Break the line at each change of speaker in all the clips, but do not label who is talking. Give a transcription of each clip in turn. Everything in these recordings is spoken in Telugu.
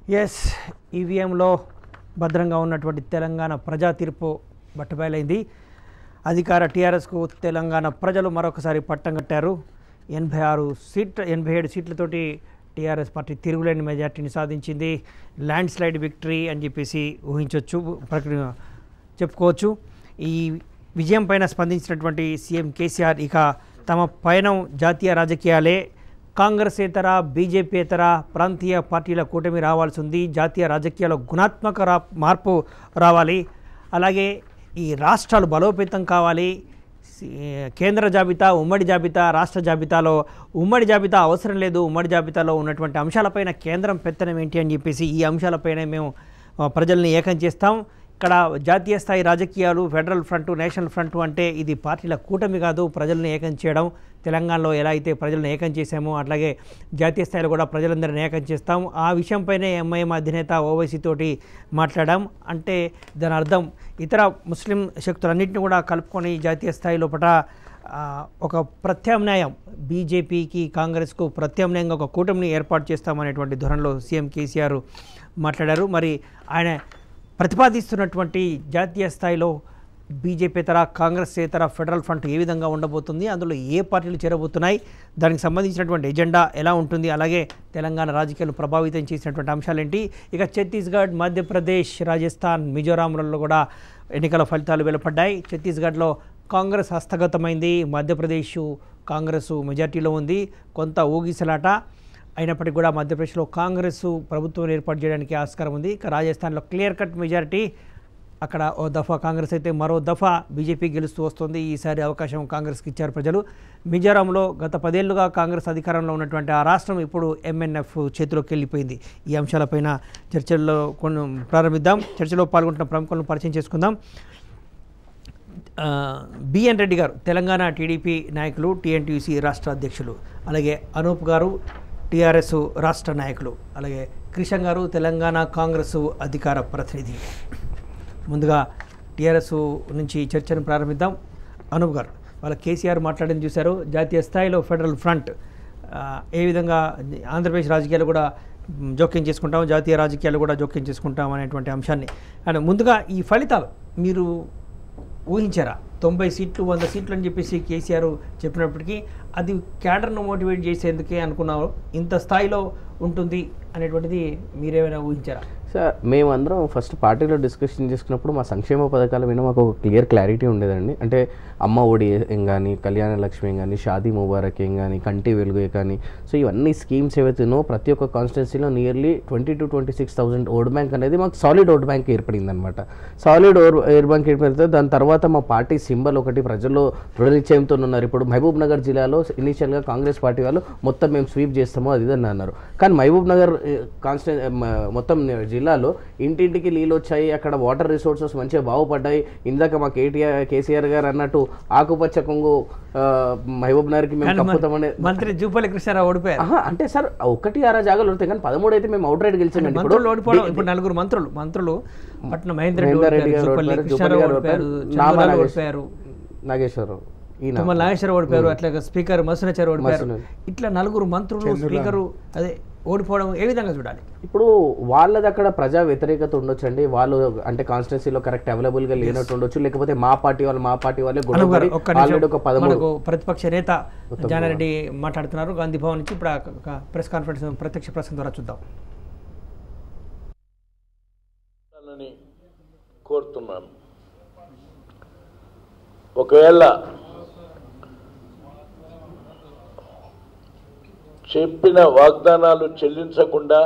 ఎస్ ఈవీఎంలో భద్రంగా ఉన్నటువంటి తెలంగాణ ప్రజా తీర్పు బట్టబయలైంది అధికార టీఆర్ఎస్కు తెలంగాణ ప్రజలు మరొకసారి పట్టం కట్టారు ఎనభై ఆరు సీట్ ఎనభై ఏడు సీట్లతోటి టీఆర్ఎస్ పార్టీ తిరుగులేని మెజార్టీని సాధించింది ల్యాండ్ స్లైడ్ విక్టరీ అని చెప్పేసి ఊహించవచ్చు ప్రక్రియ చెప్పుకోవచ్చు ఈ విజయం పైన స్పందించినటువంటి సీఎం కేసీఆర్ ఇక తమ పయనం జాతీయ రాజకీయాలే కాంగ్రెసేతర బీజేపీయేతర ప్రాంతీయ పార్టీల కూటమి రావాల్సి ఉంది జాతీయ రాజకీయాల్లో గుణాత్మక రా మార్పు రావాలి అలాగే ఈ రాష్ట్రాలు బలోపేతం కావాలి సి- కేంద్ర జాబితా ఉమ్మడి జాబితా రాష్ట్ర జాబితాలో ఉమ్మడి జాబితా అవసరం లేదు ఉమ్మడి జాబితాలో ఉన్నటువంటి అంశాలపైన కేంద్రం పెత్తనం ఏంటి అని చెప్పేసి ఈ అంశాలపైన మేము ఆ, ప్రజల్ని ఏకం చేస్తాం ఇక్కడ జాతీయ స్థాయి రాజకీయాలు ఫెడరల్ ఫ్రంట్ నేషనల్ ఫ్రంట్ అంటే ఇది పార్టీల కూటమి కాదు ప్రజల్ని ఏకం చేయడం తెలంగాణలో ఎలా అయితే ప్రజలను ఏకం చేశామో అట్లాగే జాతీయ స్థాయిలో కూడా ప్రజలందరినీ ఏకం చేస్తాం ఆ విషయంపైనే ఎంఐఎం అధినేత ఓవైసీ తోటి మాట్లాడాం అంటే దాని అర్థం ఇతర ముస్లిం శక్తులన్నింటినీ కూడా కలుపుకొని జాతీయ స్థాయి లోపల ఆ, ఒక ప్రత్యామ్నాయం బీజేపీకి కాంగ్రెస్కు ప్రత్యామ్నాయంగా ఒక కూటమిని ఏర్పాటు చేస్తామనేటువంటి ధోరణిలో సీఎం కేసీఆర్ మాట్లాడారు మరి ఆయన ప్రతిపాదిస్తున్నటువంటి జాతీయ స్థాయిలో బీజేపీతర కాంగ్రెస్ ఇతర ఫెడరల్ ఫ్రంట్ ఏ విధంగా ఉండబోతుంది అందులో ఏ పార్టీలు చేరబోతున్నాయి దానికి సంబంధించినటువంటి ఎజెండా ఎలా ఉంటుంది అలాగే తెలంగాణ రాజకీయాలు ప్రభావితం చేసినటువంటి అంశాలేంటి ఇక ఛత్తీస్గఢ్ మధ్యప్రదేశ్ రాజస్థాన్ మిజోరాంలలో కూడా ఎన్నికల ఫలితాలు వెలువడ్డాయి ఛత్తీస్గఢ్లో కాంగ్రెస్ హస్తగతమైంది మధ్యప్రదేశ్ కాంగ్రెస్ మెజార్టీలో ఉంది కొంత ఊగిసలాట అయినప్పటికీ కూడా మధ్యప్రదేశ్లో కాంగ్రెస్ ప్రభుత్వం ఏర్పాటు చేయడానికి ఆస్కారం ఉంది ఇక రాజస్థాన్లో క్లియర్ కట్ మెజారిటీ అక్కడ ఓ దఫా కాంగ్రెస్ అయితే మరో దఫా బీజేపీ గెలుస్తూ వస్తుంది ఈసారి అవకాశం కాంగ్రెస్కి ఇచ్చారు ప్రజలు మిజోరాంలో గత పదేళ్లుగా కాంగ్రెస్ అధికారంలో ఉన్నటువంటి ఆ రాష్ట్రం ఇప్పుడు ఎంఎన్ఎఫ్ చేతిలోకి వెళ్ళిపోయింది ఈ అంశాలపైన చర్చల్లో కొన్ని ప్రారంభిద్దాం చర్చలో పాల్గొంటున్న ప్రముఖులను పరిచయం చేసుకుందాం ఆ, బిఎన్ రెడ్డి గారు తెలంగాణ టీడీపీ నాయకులు టీఎన్టీయూసీ రాష్ట్ర అధ్యక్షులు అలాగే అనూప్ గారు టీఆర్ఎస్ రాష్ట్ర నాయకులు అలాగే క్రిషన్ గారు తెలంగాణ కాంగ్రెస్ అధికార ప్రతినిధి ముందుగా టీఆర్ఎస్ నుంచి చర్చను ప్రారంభిద్దాం అనూప్ గారు వాళ్ళ కేసీఆర్ మాట్లాడింది చూశారు జాతీయ స్థాయిలో ఫెడరల్ ఫ్రంట్ ఆ, ఏ విధంగా ఆంధ్రప్రదేశ్ రాజకీయాలు కూడా మ్, జోక్యం చేసుకుంటాం జాతీయ రాజకీయాలు కూడా జోక్యం చేసుకుంటాం అనేటువంటి అంశాన్ని అండ్ ముందుగా ఈ ఫలితాలు మీరు ఊహించారా తొంభై సీట్లు వంద సీట్లు అని చెప్పేసి కేసీఆర్ చెప్పినప్పటికీ అది క్యాడర్ను మోటివేట్ చేసేందుకే అనుకున్నారు ఇంత స్థాయిలో ఉంటుంది అనేటువంటిది మీరేమైనా ఊహించారా
సార్ మేమందరం ఫస్ట్ పార్టీలో డిస్కషన్ చేసుకున్నప్పుడు మా సంక్షేమ పథకాల మీద మాకు ఒక క్లియర్ క్లారిటీ ఉండేదండి అంటే అమ్మ ఒడి ఏం కానీ కళ్యాణ లక్ష్మి ఏం కానీ షాదీ ముబారక్ ఏం కానీ కంటి వెలుగు కానీ సో ఇవన్నీ స్కీమ్స్ ఏవైతేనో ప్రతి ఒక్క కాన్స్టిట్యున్సీలో nearly twenty two twenty six thousand vote bank అనేది మాకు సాలిడ్ ఓట్ బ్యాంక్ ఏర్పడింది అనమాట సాలిడ్ ఓర్ ఎయిర్ బ్యాంక్ ఏర్పడితే దాని తర్వాత మా పార్టీ సింబల్ ఒకటి ప్రజల్లో దృఢ నిశ్చయంతో ఉన్నారు ఇప్పుడు మహబూబ్ నగర్ జిల్లాలో ఇనీషియల్గా కాంగ్రెస్ పార్టీ వాళ్ళు మొత్తం మేము స్వీప్ చేస్తామో అది ఇది అని అన్నారు కానీ మహబూబ్ నగర్ కాన్స్టి మొత్తం జిల్లాలో ఇంటింటికి నీళ్ళు వచ్చాయి అక్కడ వాటర్ రిసోర్సెస్ మంచిగా బాగుపడ్డాయి ఇందాక మా కేటీఆర్ కేసీఆర్ గారు అన్నట్టు ఆకుపచ్చ కొంగు ఆ, మహబూబ్ నగర్కి మేము
కానీ మన-
కప్పుతామనే
మంత్రి జూపల్లి కృష్ణారావు ఓడిపోయారు
ఆహా, అంటే సార్ ఒకటి ఆరా జాగాలు ఉంటాయి కానీ పదమూడు అయితే మేము అవుట్ రైట్ గెలిచామండి ఇప్పుడు
మంత్రులు ఓడిపోవడం ఇప్పుడు నలుగురు మంత్రులు మంత్రులు పట్నం మహేందర్ రెడ్డి
మహేందర్ రెడ్డి
ఓడిపోయారు,
గారు
జూపల్లి
ఓడిపోయారు,
కృష్ణారావు
జూపల్లి గారు
ఓడిపోయారు
ఓడిపోయారు, నామా
చంద్రబాబు
నాగేశ్-
ఓడిపోయారు
నాగేశ్వరరావు ఈయన
తుమ్మల నాగేశ్వరరావు ఓడిపోయారు అట్లాగే స్పీకర్ మసునాచారి ఓడిపోయారు
మసున.
ఇట్లా నలుగురు మంత్రులు స్పీకరు అదే ఓడిపోవడం ఏ విధంగా చూడాలి
ఇప్పుడు వాళ్ళది అక్కడ ప్రజా వ్యతిరేకత ఉండొచ్చండి వాళ్ళు అంటే కాన్స్టిట్యున్సీలో కరెక్ట్ అవైలబుల్ గా లేనట్టు ఉండొచ్చు లేకపోతే మా పార్టీ వాళ్ళు మా పార్టీ వాళ్ళే
అనుగారు
గొడవపడి
ఒక్క నిమిషం.
ఆల్రెడీ ఒక పదమూడు
మనకు ప్రతిపక్ష నేత జానారెడ్డి మాట్లాడుతున్నారు గాంధీ భవన్ నుంచి ఇప్పుడు ఆ ప్రెస్ కాన్ఫరెన్స్ ప్రత్యక్ష ప్రసంగం ద్వారా చూద్దాం
అని కోరుతున్నాను ఒకవేళ చెప్పిన వాగ్దానాలు చెల్లించకుండా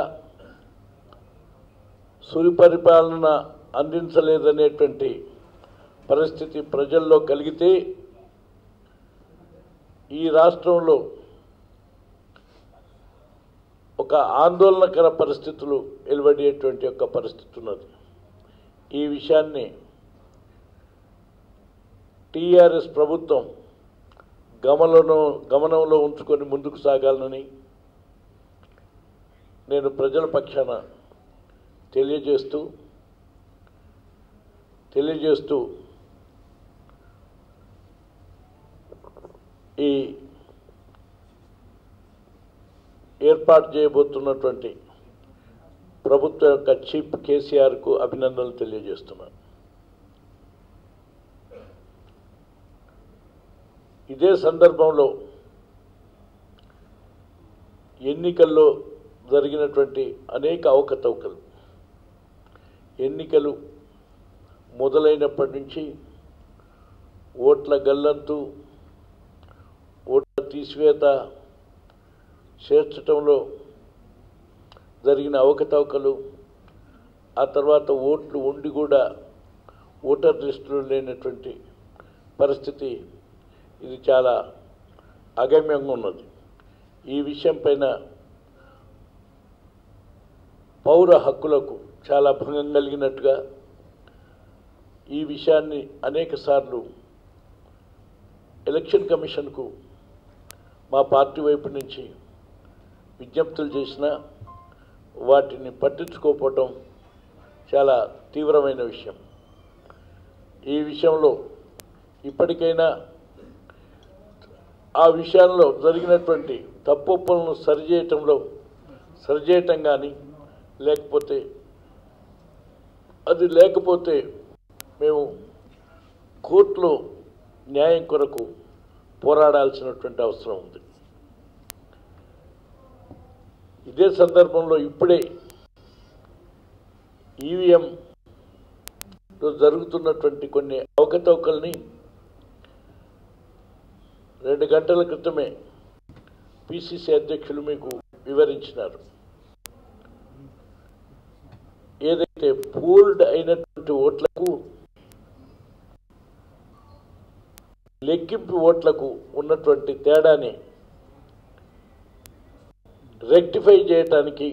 సుపరిపాలన అందించలేదనేటువంటి పరిస్థితి ప్రజల్లో కలిగితే ఈ రాష్ట్రంలో ఒక ఆందోళనకర పరిస్థితులు వెలువడేటువంటి యొక్క పరిస్థితి ఉన్నది ఈ విషయాన్ని టీఆర్ఎస్ ప్రభుత్వం గమనంలో గమనంలో ఉంచుకొని ముందుకు సాగాలని నేను ప్రజల పక్షాన తెలియజేస్తూ తెలియజేస్తూ ఈ ఏర్పాటు చేయబోతున్నటువంటి ప్రభుత్వం యొక్క చీఫ్ కేసీఆర్కు అభినందనలు తెలియజేస్తున్నాను ఇదే సందర్భంలో ఎన్నికల్లో జరిగినటువంటి అనేక అవకతవకలు ఎన్నికలు మొదలైనప్పటి నుంచి ఓట్ల గల్లంతు ఓట్ల తీసివేత చేర్చటంలో జరిగిన అవకతవకలు ఆ తర్వాత ఓట్లు ఉండి కూడా ఓటర్ లిస్టులో లేనటువంటి పరిస్థితి ఇది చాలా అగమ్యంగా ఉన్నది ఈ విషయం పైన పౌర హక్కులకు చాలా భంగం కలిగినట్టుగా ఈ విషయాన్ని అనేక సార్లు ఎలక్షన్ కమిషన్కు మా పార్టీ వైపు నుంచి విజ్ఞప్తులు చేసినా వాటిని పట్టించుకోకపోవటం చాలా తీవ్రమైన విషయం ఈ విషయంలో ఇప్పటికైనా ఆ విషయాల్లో జరిగినటువంటి తప్పులను సరిచేయటంలో సరిచేయటం కానీ లేకపోతే అది లేకపోతే మేము కోర్టులో న్యాయం కొరకు పోరాడాల్సినటువంటి అవసరం ఉంది ఇదే సందర్భంలో ఇప్పుడే ఈవీఎంలో జరుగుతున్నటువంటి కొన్ని అవకతవకల్ని రెండు గంటల క్రితమే పిసిసి అధ్యక్షులు మీకు వివరించినారు ఏదైతే పూల్డ్ అయినటువంటి ఓట్లకు లెక్కింపు ఓట్లకు ఉన్నటువంటి తేడాని రెక్టిఫై చేయటానికి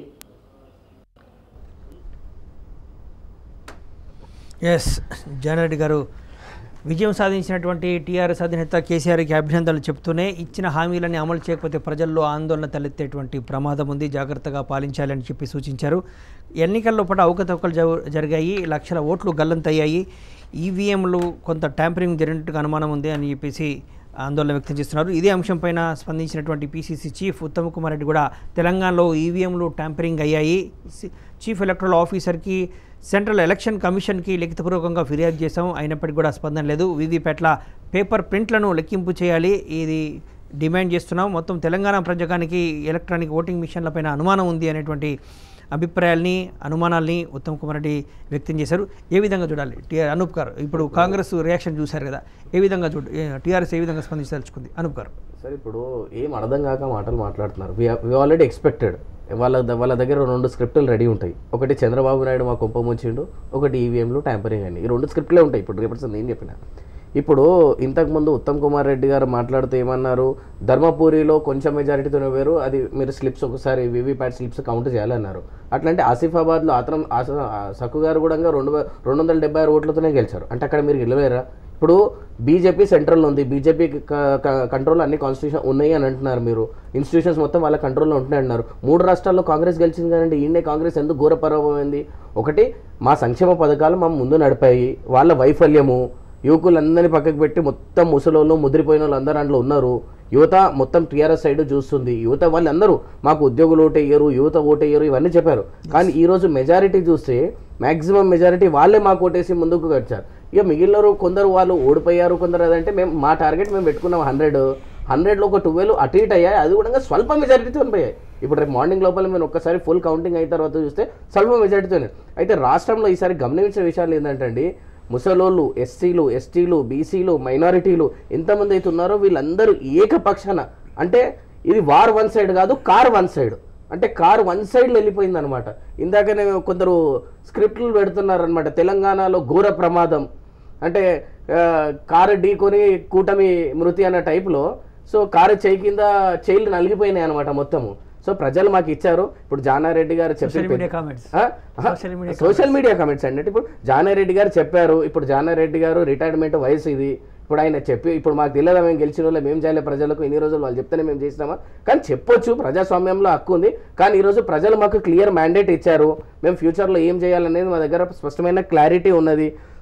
ఎస్ జానారెడ్డి గారు విజయం సాధించినటువంటి టీఆర్ఎస్ అధినేత కేసీఆర్కి అభినందనలు చెప్తూనే ఇచ్చిన హామీలని అమలు చేయకపోతే ప్రజల్లో ఆందోళన తలెత్తేటువంటి ప్రమాదం ఉంది జాగ్రత్తగా పాలించాలని చెప్పి సూచించారు ఎన్నికల్లో పూట అవకతవకలు జరు- జరిగాయి లక్షల ఓట్లు గల్లంతయ్యాయి ఈవీఎంలు కొంత ట్యాంపరింగ్ జరిగినట్టుగా అనుమానం ఉంది అని చెప్పేసి ఆందోళన వ్యక్తం చేస్తున్నారు ఇదే అంశంపైన స్పందించినటువంటి పీసీసీ చీఫ్ ఉత్తమ్ కుమార్ రెడ్డి కూడా తెలంగాణలో ఈవీఎంలు ట్యాంపరింగ్ అయ్యాయి సి- చీఫ్ ఎలక్టరల్ ఆఫీసర్కి సెంట్రల్ ఎలక్షన్ కమిషన్కి లిఖితపూర్వకంగా ఫిర్యాదు చేశాం అయినప్పటికీ కూడా స్పందన లేదు వీవీప్యాట్ల పేపర్ ప్రింట్లను లెక్కింపు చేయాలి ఇది డిమాండ్ చేస్తున్నాం మొత్తం తెలంగాణ ప్రజానికి ఎలక్ట్రానిక్ ఓటింగ్ మిషన్లపైన అనుమానం ఉంది అనేటువంటి అభిప్రాయాల్ని అనుమానాల్ని ఉత్తమ్ కుమార్ రెడ్డి వ్యక్తం చేశారు ఏ విధంగా చూడాలి టీఆర్ అనూప్ గారు ఇప్పుడు కాంగ్రెస్ రియాక్షన్ చూశారు కదా ఏ విధంగా చూడ టీఆర్ఎస్ ఏ విధంగా స్పందించదలుచుకుంది అనూప్ గారు
సార్ ఇప్పుడు ఏం అర్థం కాక మాటలు మాట్లాడుతున్నారు వి ఆల్రెడీ ఎక్స్పెక్టెడ్ వాళ్ళ ద- వాళ్ళ దగ్గర రెండు స్క్రిప్టులు రెడీ ఉంటాయి ఒకటి చంద్రబాబు నాయుడు మా కుప్ప ముంచిండు ఒకటి ఈవీఎంలు ట్యాంపరింగ్ అని ఈ రెండు స్క్రిప్ట్లే ఉంటాయి ఇప్పుడు రేపటి నేను చెప్పిన ఇప్పుడు ఇంతకుముందు ఉత్తమ్ కుమార్ రెడ్డి గారు మాట్లాడుతూ ఏమన్నారు ధర్మపురిలో కొంచెం మెజారిటీతో వేరు అది మీరు స్లిప్స్ ఒకసారి వీవీప్యాట్ స్లిప్స్ కౌంట్ చేయాలన్నారు అట్లంటే ఆసిఫాబాద్లో ఆత్రం ఆస- ఆ సక్కు గారు కూడా రెండు వే- రెండు వందల డెబ్బై ఆరు ఓట్లతోనే గెలిచారు అంటే అక్కడ మీరు గెలవేరా ఇప్పుడు బీజేపీ సెంట్రల్లో ఉంది బీజేపీ కంట్రోల్ అన్ని కాన్స్టిట్యూషన్ ఉన్నాయి అని అంటున్నారు మీరు ఇన్స్టిట్యూషన్స్ మొత్తం వాళ్ళ కంట్రోల్లో ఉంటున్నాయి అంటున్నారు మూడు రాష్ట్రాల్లో కాంగ్రెస్ గెలిచింది కానీ ఈయనే కాంగ్రెస్ ఎందుకు ఘోర పరాభవమైంది ఒకటి మా సంక్షేమ పథకాలు మా ముందు నడిపాయి వాళ్ళ వైఫల్యము యువకులందరినీ పక్కకు పెట్టి మొత్తం ముసలోళ్ళు ముదిరిపోయిన వాళ్ళు అందరూ దాంట్లో ఉన్నారు యువత మొత్తం టీఆర్ఎస్ సైడ్ చూస్తుంది యువత వాళ్ళందరూ మాకు ఉద్యోగులు ఓటేయరు యువత ఓటేయరు ఇవన్నీ చెప్పారు కానీ ఈ రోజు మెజారిటీ చూస్తే మాక్సిమం మెజారిటీ వాళ్ళే మాకు ఓటేసి ముందుకు వచ్చారు ఇక మిగిలిన కొందరు వాళ్ళు ఓడిపోయారు కొందరు అదంటే మేము మా టార్గెట్ మేము పెట్టుకున్నాం హండ్రెడ్ హండ్రెడ్లో ఒక ట్వెల్వ్ అటు ఇటు అయ్యాయి అది కూడా స్వల్ప మెజారిటీతో పోయాయి ఇప్పుడు రేపు మార్నింగ్ లోపల మేము ఒక్కసారి ఫుల్ కౌంటింగ్ అయిన తర్వాత చూస్తే స్వల్ప మెజారిటీతోనే అయితే రాష్ట్రంలో ఈసారి గమనించిన విషయాలు ఏంటంటే అండి ముసలోళ్ళు ఎస్సీలు ఎస్టీలు బీసీలు మైనారిటీలు ఎంతమంది అయితే ఉన్నారో వీళ్ళందరూ ఏకపక్షాన అంటే ఇది వార్ వన్ సైడ్ కాదు కార్ వన్ సైడ్ అంటే కార్ వన్ సైడ్లో వెళ్ళిపోయింది అనమాట ఇందాకనే కొందరు స్క్రిప్ట్లు పెడుతున్నారు అనమాట తెలంగాణలో ఘోర ప్రమాదం అంటే ఆ, కారు ఢీకొని కూటమి మృతి అన్న టైప్లో సో కారు చేయి కింద చైలు నలిగిపోయినాయి అనమాట మొత్తము సో ప్రజలు మాకు ఇచ్చారు ఇప్పుడు జానారెడ్డి గారు
సోషల్
చెప్పి
మీడియా కామెంట్స్
ఆ?
Social media
social media comments అండి ఇప్పుడు జానారెడ్డి గారు చెప్పారు ఇప్పుడు జానారెడ్డి గారు రిటైర్మెంట్ వయసు ఇది ఇప్పుడు ఆయన చెప్పి ఇప్పుడు మాకు తెలియదా మేము గెలిచిన వాళ్ళు మేము చేయాలి ప్రజలకు ఇన్ని రోజులు వాళ్ళు చెప్తేనే మేము చేసినామా కానీ చెప్పొచ్చు ప్రజాస్వామ్యంలో హక్కు ఉంది కానీ ఈరోజు ప్రజలు మాకు క్లియర్ మ్యాండేట్ ఇచ్చారు మేము ఫ్యూచర్లో ఏం చేయాలనేది మా దగ్గర స్పష్టమైన క్లారిటీ ఉన్నది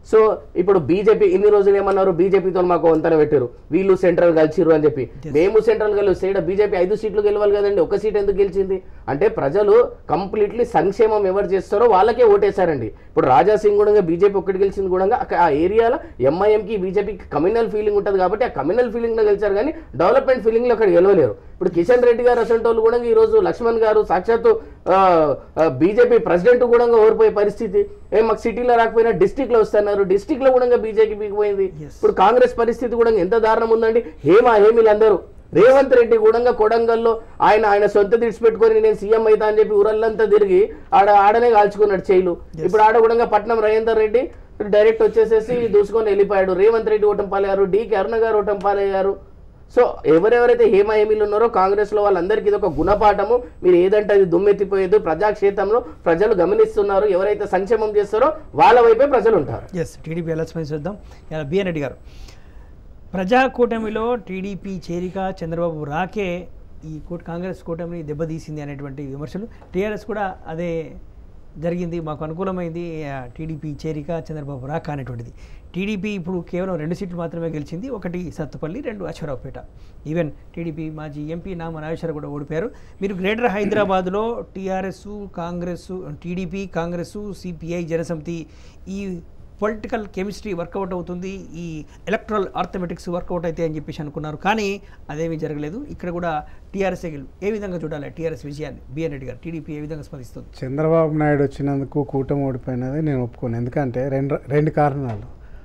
సో ఇప్పుడు బీజేపీ ఇన్ని రోజులు ఏమన్నారు బీజేపీతో మాకు వంతన పెట్టారు వీళ్ళు సెంట్రల్ గెలిచిరు అని చెప్పి మేము సెంట్రల్ గెలిస్తే ఇక్కడ బీజేపీ ఐదు సీట్లు గెలవాలి కదండి ఒక సీట్ ఎందుకు గెలిచింది అంటే ప్రజలు కంప్లీట్లీ సంక్షేమం ఎవరు చేస్తారో వాళ్ళకే ఓటేశారండి ఇప్పుడు రాజా సింగ్ కూడా బీజేపీ ఒక్కటి గెలిచింది కూడా అక్క- ఆ ఏరియాలో ఎంఐఎంకి బీజేపీకి కమ్యూనల్ ఫీలింగ్ ఉంటుంది కాబట్టి ఆ కమ్యూనల్ ఫీలింగ్ లో గెలిచారు కానీ డెవలప్మెంట్ ఫీలింగ్ లో అక్కడ గెలవలేరు ఇప్పుడు కిషన్ రెడ్డి గారు అసలు వాళ్ళు కూడా ఈ రోజు లక్ష్మణ్ గారు సాక్షాత్తు బీజేపీ ప్రెసిడెంట్ కూడా ఓడిపోయే పరిస్థితి ఏ మాకు సిటీలో రాకపోయినా డిస్టిక్ లో వస్తున్నారు డిస్టిక్ లో కూడా బీజేపీ పోయింది
Yes.
ఇప్పుడు కాంగ్రెస్ పరిస్థితి కూడా ఎంత దారుణం ఉందండి హేమ హేమిలందరూ రేవంత్ రెడ్డి కూడా కొడంగల్లో ఆయన ఆయన సొంత తెడిచిపెట్టుకొని నేను సీఎం అవుతా అని చెప్పి ఊరల్లంతా తిరిగి ఆడ ఆడనే కాల్చుకున్నాడు చేయలు ఇప్పుడు ఆడ కూడా పట్నం రవీందర్ రెడ్డి డైరెక్ట్ వచ్చేసేసి దూసుకొని వెళ్ళిపోయాడు రేవంత్ రెడ్డి ఓటం పాలయ్యారు డికి అరుణ గారు ఓటం పాలయ్యారు సో ఎవరెవరైతే హేమ హేమీలు ఉన్నారో కాంగ్రెస్ లో వాళ్ళందరికీ ఇది ఒక గుణపాఠము మీరు ఏదంటే అది దుమ్మెత్తిపోయేది ప్రజాక్షేత్రంలో ప్రజలు గమనిస్తున్నారు ఎవరైతే సంక్షేమం చేస్తారో వాళ్ళ వైపే ప్రజలు ఉంటారు
ఎస్ టీడీపీ ఎలా స్పందించి చూద్దాం ఇలా బిఎన్ రెడ్డి గారు ప్రజా కూటమిలో టీడీపీ చేరిక చంద్రబాబు రాకే ఈ కూట కాంగ్రెస్ కూటమిని దెబ్బతీసింది అనేటువంటి విమర్శలు టీఆర్ఎస్ కూడా అదే జరిగింది మాకు అనుకూలమైంది ఆ, టీడీపీ చేరిక చంద్రబాబు రాక అనేటువంటిది టీడీపీ ఇప్పుడు కేవలం రెండు సీట్లు మాత్రమే గెలిచింది ఒకటి సత్తుపల్లి రెండు అశ్వరావుపేట ఈవెన్ టీడీపీ మాజీ ఎంపీ నామ నాగేశ్వర కూడా ఓడిపోయారు మీరు గ్రేటర్ హైదరాబాద్లో TRS Congress TDP Congress CPI Jana Samithi ఈ పొలిటికల్ కెమిస్ట్రీ వర్కౌట్ అవుతుంది ఈ ఎలక్ట్రల్ ఆర్థమెటిక్స్ వర్కౌట్ అయితే అని చెప్పేసి అనుకున్నారు కానీ అదేమీ జరగలేదు ఇక్కడ కూడా టీఆర్ఎస్ ఏ విధంగా చూడాలి టీఆర్ఎస్ విజయాన్ని బిఎన్ రెడ్డి గారు టీడీపీ ఏ విధంగా స్పందిస్తుంది
చంద్రబాబు నాయుడు వచ్చినందుకు కూటమి ఓడిపోయినది నేను ఒప్పుకోను ఎందుకంటే రెండు రెండు కారణాలు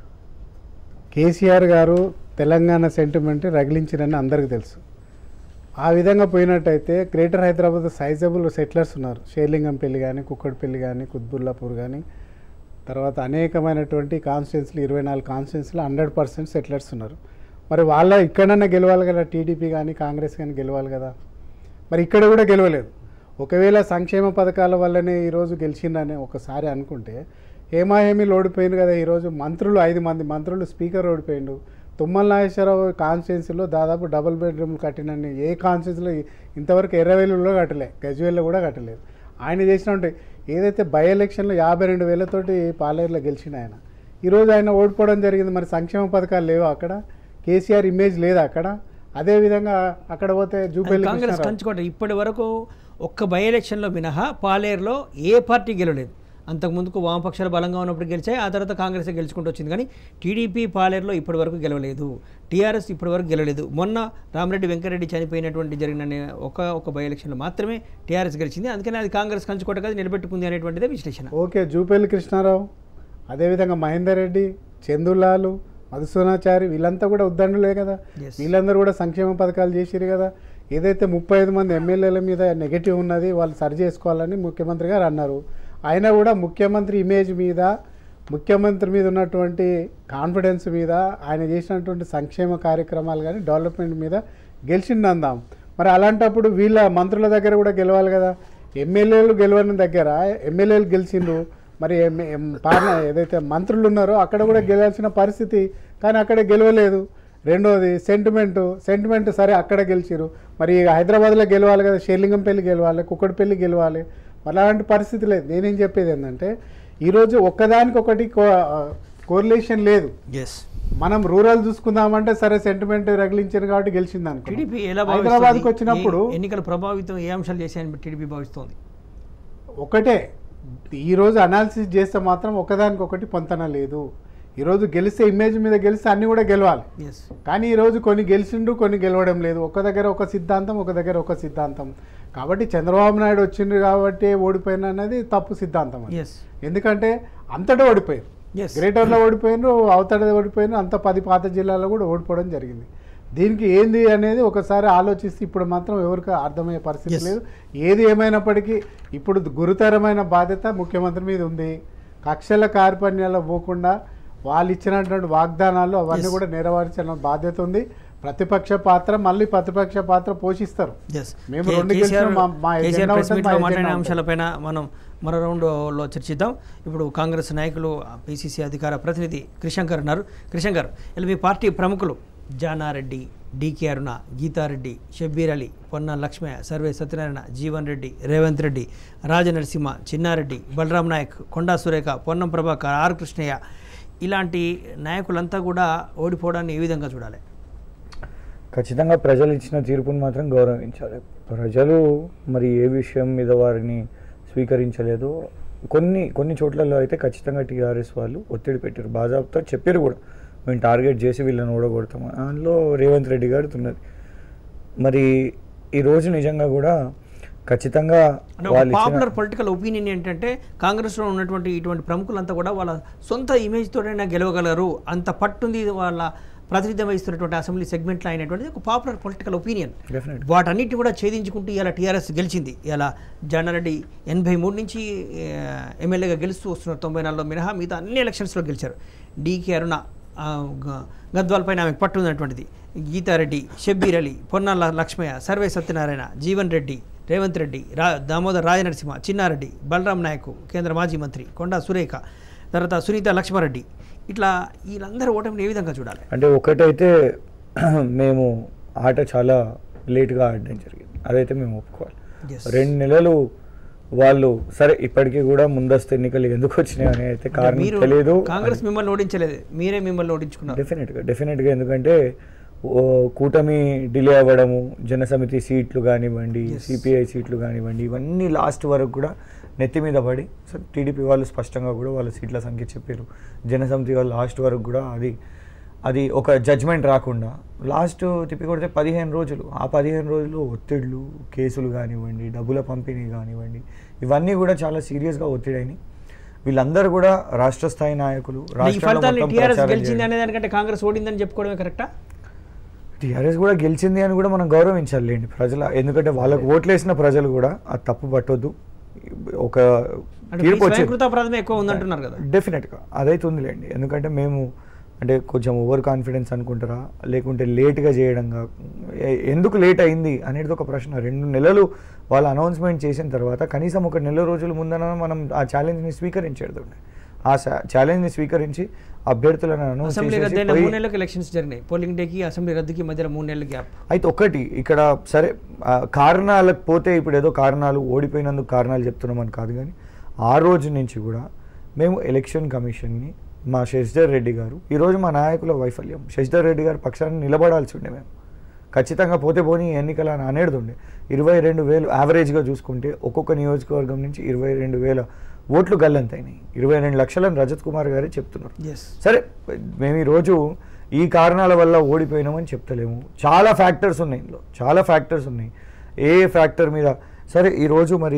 కేసీఆర్ గారు తెలంగాణ సెంటిమెంట్ రగిలించిరని అందరికీ తెలుసు ఆ విధంగా పోయినట్టయితే గ్రేటర్ హైదరాబాద్ సైజబుల్ సెటిలర్స్ ఉన్నారు షేర్లింగంపల్లి కానీ కుక్కడిపల్లి కానీ కుత్బుల్లాపూర్ కానీ తర్వాత అనేకమైనటువంటి కాన్స్టిట్యున్సీలు ఇరవై నాలుగు కాన్స్టిట్యున్సీలు హండ్రెడ్ పర్సెంట్ సెటిలర్స్ ఉన్నారు మరి వాళ్ళ ఇక్కడన్నా గెలవాలి కదా టీడీపీ కానీ కాంగ్రెస్ కానీ గెలవాలి కదా మరి ఇక్కడ కూడా గెలవలేదు ఒకవేళ సంక్షేమ పథకాల వల్లనే ఈరోజు గెలిచిందని ఒకసారి అనుకుంటే హేమాహేమీలు ఓడిపోయింది కదా ఈరోజు మంత్రులు ఐదు మంది మంత్రులు స్పీకర్ ఓడిపోయిండు తుమ్మల నాగేశ్వరరావు కాన్స్టిట్యున్సీలో దాదాపు డబుల్ బెడ్రూమ్లు కట్టినని ఏ కాన్స్టిట్యున్సీలో ఇంతవరకు ఎర్రవేలులో కట్టలే గజ్వేల్లో కూడా కట్టలేదు ఆయన చేసినట్టు ఏదైతే బై ఎలక్షన్లో యాభై రెండు వేలతోటి పాలేరులో గెలిచిన ఆయన ఈరోజు ఆయన ఓడిపోవడం జరిగింది మరి సంక్షేమ పథకాలు లేవు అక్కడ కేసీఆర్ ఇమేజ్ లేదా అక్కడ అదేవిధంగా అక్కడ పోతే జూపల్లి
కాంగ్రెస్
కృష్ణారావు.
కంచుకోట ఇప్పటి వరకు ఒక్క బై ఎలక్షన్లో మినహా పాలేరులో ఏ పార్టీ గెలవలేదు అంతకుముందుకు వామపక్షాలు బలంగా ఉన్నప్పుడు గెలిచాయి ఆ తర్వాత కాంగ్రెస్ గెలుచుకుంటూ వచ్చింది కానీ టీడీపీ పాలేరులో ఇప్పటి వరకు గెలవలేదు టీఆర్ఎస్ ఇప్పటి వరకు గెలవలేదు మొన్న రామరెడ్డి వెంకరెడ్డి చనిపోయినటువంటి జరిగిన నే- ఒక ఒక బై ఎలక్షన్లో మాత్రమే టీఆర్ఎస్ గెలిచింది అందుకని అది కాంగ్రెస్ కంచుకోటగా నిలబెట్టుకుంది అనేటువంటిదే విశ్లేషణ
ఓకే జూపల్లి కృష్ణారావు అదేవిధంగా మహేందర్ రెడ్డి చందులాలు మధుసూనాచారి వీళ్ళంతా కూడా ఉద్దండులే కదా
Yes.
వీళ్ళందరూ కూడా సంక్షేమ పథకాలు చేసిరు కదా ఏదైతే ముప్పై ఐదు మంది ఎమ్మెల్యేల మీద నెగటివ్ ఉన్నది వాళ్ళు సరి చేసుకోవాలని ముఖ్యమంత్రి గారు అన్నారు అయినా కూడా ముఖ్యమంత్రి ఇమేజ్ మీద ముఖ్యమంత్రి మీద ఉన్నటువంటి కాన్ఫిడెన్స్ మీద ఆయన చేసినటువంటి సంక్షేమ కార్యక్రమాలు కానీ డెవలప్మెంట్ మీద గెలిచింది అందాం మరి అలాంటప్పుడు వీళ్ళ మంత్రుల దగ్గర కూడా గెలవాలి కదా ఎమ్మెల్యేలు గెలవని దగ్గర ఎమ్మెల్యేలు గెలిచిండ్రు మరి ఎమ్- ఎమ్- పార్ల ఏదైతే మంత్రులు ఉన్నారో అక్కడ కూడా గెలవాల్సిన పరిస్థితి కానీ అక్కడ గెలవలేదు రెండోది సెంటిమెంట్ సెంటిమెంట్ సరే అక్కడ గెలిచిరు మరి హైదరాబాద్లో గెలవాలి కదా షేర్లింగంపల్లి గెలవాలి కుక్కడిపల్లి గెలవాలి మరి అలాంటి పరిస్థితి లేదు నేనేం చెప్పేది ఏంటంటే ఈరోజు ఒక్కదానికొకటి కో కోరిలేషన్ లేదు
ఎస్
మనం రూరల్ చూసుకుందామంటే సరే సెంటిమెంట్ రగిలించారు కాబట్టి గెలిచింది అనుకో
టీడీపీ ఎలా
హైదరాబాద్కి
భావిస్తుంది?
వచ్చినప్పుడు
ఏ- ఎన్నికల ప్రభావితం ఏ అంశాలు చేశాయని టీడీపీ భావిస్తోంది
ఒకటే ఈరోజు అనాలిసిస్ చేస్తే మాత్రం ఒకదానికొకటి పొంతన లేదు ఈరోజు గెలిస్తే ఇమేజ్ మీద గెలిస్తే అన్నీ కూడా గెలవాలి
ఎస్
కానీ ఈరోజు కొన్ని గెలిచిండు కొన్ని గెలవడం లేదు ఒక దగ్గర ఒక సిద్ధాంతం ఒక దగ్గర ఒక సిద్ధాంతం కాబట్టి చంద్రబాబు నాయుడు వచ్చిండు కాబట్టి ఓడిపోయిన అనేది తప్పు సిద్ధాంతం అది.
ఎస్
ఎందుకంటే అంతటా ఓడిపోయారు
ఎస్
గ్రేటర్లో ఓడిపోయినారు అవతడ ఓడిపోయినారు అంత పది పాత జిల్లాల్లో కూడా ఓడిపోవడం జరిగింది దీనికి ఏంది అనేది ఒకసారి ఆలోచిస్తే ఇప్పుడు మాత్రం ఎవరికి అర్థమయ్యే పరిస్థితి
Yes.
లేదు ఏది ఏమైనప్పటికీ ఇప్పుడు గురుతరమైన బాధ్యత ముఖ్యమంత్రి మీద ఉంది కక్షల కార్పణ్యాలు పోకుండా వాళ్ళు ఇచ్చినటువంటి వాగ్దానాలు అవన్నీ
Yes.
కూడా నెరవేర్చిన బాధ్యత ఉంది ప్రతిపక్ష పాత్ర మళ్ళీ ప్రతిపక్ష పాత్ర పోషిస్తారు
ఎస్
మేము రెండు గెలిచినా మా- మా
కేసీఆర్
ఎజెండా
ప్రెస్
ఉంటుంది,
మీట్లో
మా
మాట్లాడిన
ఎజెండా ఉంటుంది.
అంశాలపైన మనం మరో రౌండ్లో చర్చిద్దాం ఇప్పుడు కాంగ్రెస్ నాయకులు పిసిసి అధికార ప్రతినిధి కృషంకర్ ఉన్నారు కృషంకర్ ఇలా మీ పార్టీ ప్రముఖులు జానారెడ్డి డికే అరుణ గీతారెడ్డి షబ్బీర్ అలీ పొన్న లక్ష్మయ్య సర్వే సత్యనారాయణ జీవన్ రెడ్డి రేవంత్ రెడ్డి రాజనరసింహ చిన్నారెడ్డి బలరాం నాయక్ కొండా సురేఖ పొన్నం ప్రభాకర్ ఆర్ కృష్ణయ్య ఇలాంటి నాయకులంతా కూడా ఓడిపోవడాన్ని ఏ విధంగా చూడాలి
ఖచ్చితంగా ప్రజలు ఇచ్చిన తీర్పును మాత్రం గౌరవించాలి ప్రజలు మరి ఏ విషయం మీద వారిని స్వీకరించలేదో కొన్ని కొన్ని చోట్లలో అయితే ఖచ్చితంగా టీఆర్ఎస్ వాళ్ళు ఒత్తిడి పెట్టారు బాజాబ్తో చెప్పారు కూడా మేము టార్గెట్ చేసి వీళ్ళని ఓడగొడతాం అందులో రేవంత్ రెడ్డి గారు ఉన్నది మరి ఈ రోజు నిజంగా కూడా ఖచ్చితంగా
అంటే ఒక
వాళ్ళు ఇచ్చిన-
పాపులర్ పొలిటికల్ ఒపీనియన్ ఏంటంటే కాంగ్రెస్లో ఉన్నటువంటి ఇటువంటి ప్రముఖులంతా కూడా వాళ్ళ సొంత ఇమేజ్తోనైనా గెలవగలరు అంత పట్టుంది వాళ్ళ ప్రాతినిధ్యం వహిస్తున్నటువంటి అసెంబ్లీ సెగ్మెంట్లో అయినటువంటిది ఒక పాపులర్ పొలిటికల్ ఒపీనియన్
Definitely.
వాటన్నిటిని కూడా ఛేదించుకుంటూ ఇలా టీఆర్ఎస్ గెలిచింది ఇలా జనారెడ్డి ఎనభై మూడు నుంచి ఆ, ఎమ్మెల్యేగా గెలుస్తూ వస్తున్నారు తొంభై నాలుగులో మినహా మిగతా అన్ని ఎలక్షన్స్లో గెలిచారు డీకే అరుణ ఆ, గ- గద్వాల్ పైన ఆమెకు పట్టు ఉన్నటువంటిది గీతారెడ్డి షబ్బీర్ అలీ పొన్నాల లక్ష్మయ్య సర్వే సత్యనారాయణ జీవన్ రెడ్డి రేవంత్ రెడ్డి రా దామోదర్ రాజనరసింహ చిన్నారెడ్డి బలరాం నాయక్ కేంద్ర మాజీ మంత్రి కొండా సురేఖ తర్వాత సునీత లక్ష్మారెడ్డి ఇట్లా వీళ్ళందరూ ఓటమిని ఏ విధంగా చూడాలి
అంటే ఒకటైతే మేము ఆట చాలా లేట్గా ఆడడం జరిగింది అదైతే మేము ఒప్పుకోవాలి
Yes.
రెండు నెలలు వాళ్ళు సరే ఇప్పటికీ కూడా ముందస్తు ఎన్నికలు ఎందుకు వచ్చినాయి అని అయితే
అంటే
కారణం
మీరు
తెలియదు
కాంగ్రెస్ మిమ్మల్ని ఓడించలేదు మీరే మిమ్మల్ని ఓడించుకున్నారు
డెఫినెట్గా డెఫినెట్గా ఎందుకంటే ఓ కూటమి డిలే అవ్వడము జనసమితి సీట్లు కానివ్వండి
Yes.
సిపిఐ సీట్లు కానివ్వండి ఇవన్నీ లాస్ట్ వరకు కూడా నెత్తి మీద పడి సో టీడీపీ వాళ్ళు స్పష్టంగా కూడా వాళ్ళ సీట్ల సంఖ్య చెప్పారు జనసమితి వాళ్ళు లాస్ట్ వరకు కూడా అది అది ఒక జడ్జ్మెంట్ రాకుండా లాస్ట్ తిప్పి కొడితే పదిహేను రోజులు ఆ పదిహేను రోజులు ఒత్తిళ్ళు కేసులు కానివ్వండి డబ్బుల పంపిణీ కానివ్వండి ఇవన్నీ కూడా చాలా సీరియస్గా ఒత్తిడైనాయి వీళ్ళందరూ కూడా రాష్ట్ర స్థాయి నాయకులు
ఈ
రాష్ట్రంలో
ఫలితాన్ని
మొత్తం
టీఆర్ఎస్
ప్రచారం
గెలిచింది
చేయడం.
అనే దానికంటే కాంగ్రెస్ ఓడిందని చెప్పుకోవడమే కరెక్టా
టీఆర్ఎస్ కూడా గెలిచింది అని కూడా మనం గౌరవించాలి లేండి ప్రజల ఎందుకంటే వాళ్ళకు ఓట్లేసిన ప్రజలు కూడా అది తప్పు పట్టొద్దు ఒక
అంటే
తీర్పు
మీ
వచ్చింది
స్వయంకృతాపరాధమే ఎక్కువ ఉందంటున్నారు కదా
డెఫినెట్గా అదైతే ఉందిలేండి ఎందుకంటే మేము అంటే కొంచెం ఓవర్ కాన్ఫిడెన్స్ అనుకుంటారా లేకుంటే లేట్గా చేయడంగా ఎ- ఎందుకు లేట్ అయింది అనేది ఒక ప్రశ్న రెండు నెలలు వాళ్ళు అనౌన్స్మెంట్ చేసిన తర్వాత కనీసం ఒక నెల రోజుల ముందన మనం ఆ ఛాలెంజ్ని స్వీకరించేది ఆ ఛాలెంజ్ని స్వీకరించి అభ్యర్థులను అనౌన్స్
అసెంబ్లీ రద్దు అయిన
చేసేసి
మూడు నెలలకు ఎలక్షన్స్ జరిగినాయి పోలింగ్ డేకి అసెంబ్లీ రద్దుకి మధ్యలో మూడు నెలల గ్యాప్
అయితే ఒకటి ఇక్కడ సరే ఆ, కారణాలకు పోతే ఇప్పుడు ఏదో కారణాలు ఓడిపోయినందుకు కారణాలు చెప్తున్నామని కాదు కానీ ఆ రోజు నుంచి కూడా మేము ఎలక్షన్ కమిషన్ని మా శశిధర్ రెడ్డి గారు ఈరోజు మా నాయకుల వైఫల్యం శశిధర్ రెడ్డి గారు పక్షాన్ని నిలబడాల్సి ఉండే మేము ఖచ్చితంగా పోతే పోనీ ఎన్నికల అని అనేది ఉండే ఇరవై రెండు వేలు యావరేజ్గా చూసుకుంటే ఒక్కొక్క నియోజకవర్గం నుంచి ఇరవై రెండు వేల ఓట్లు గల్లంతైనాయి ఇరవై రెండు లక్షలని రజత్ కుమార్ గారే చెప్తున్నారు
ఎస్
సరే మేము ఈరోజు ఈ కారణాల వల్ల ఓడిపోయినామని చెప్తలేము చాలా ఫ్యాక్టర్స్ ఉన్నాయి ఇందులో చాలా ఫ్యాక్టర్స్ ఉన్నాయి ఏ ఫ్యాక్టర్ మీద సరే ఈరోజు మరి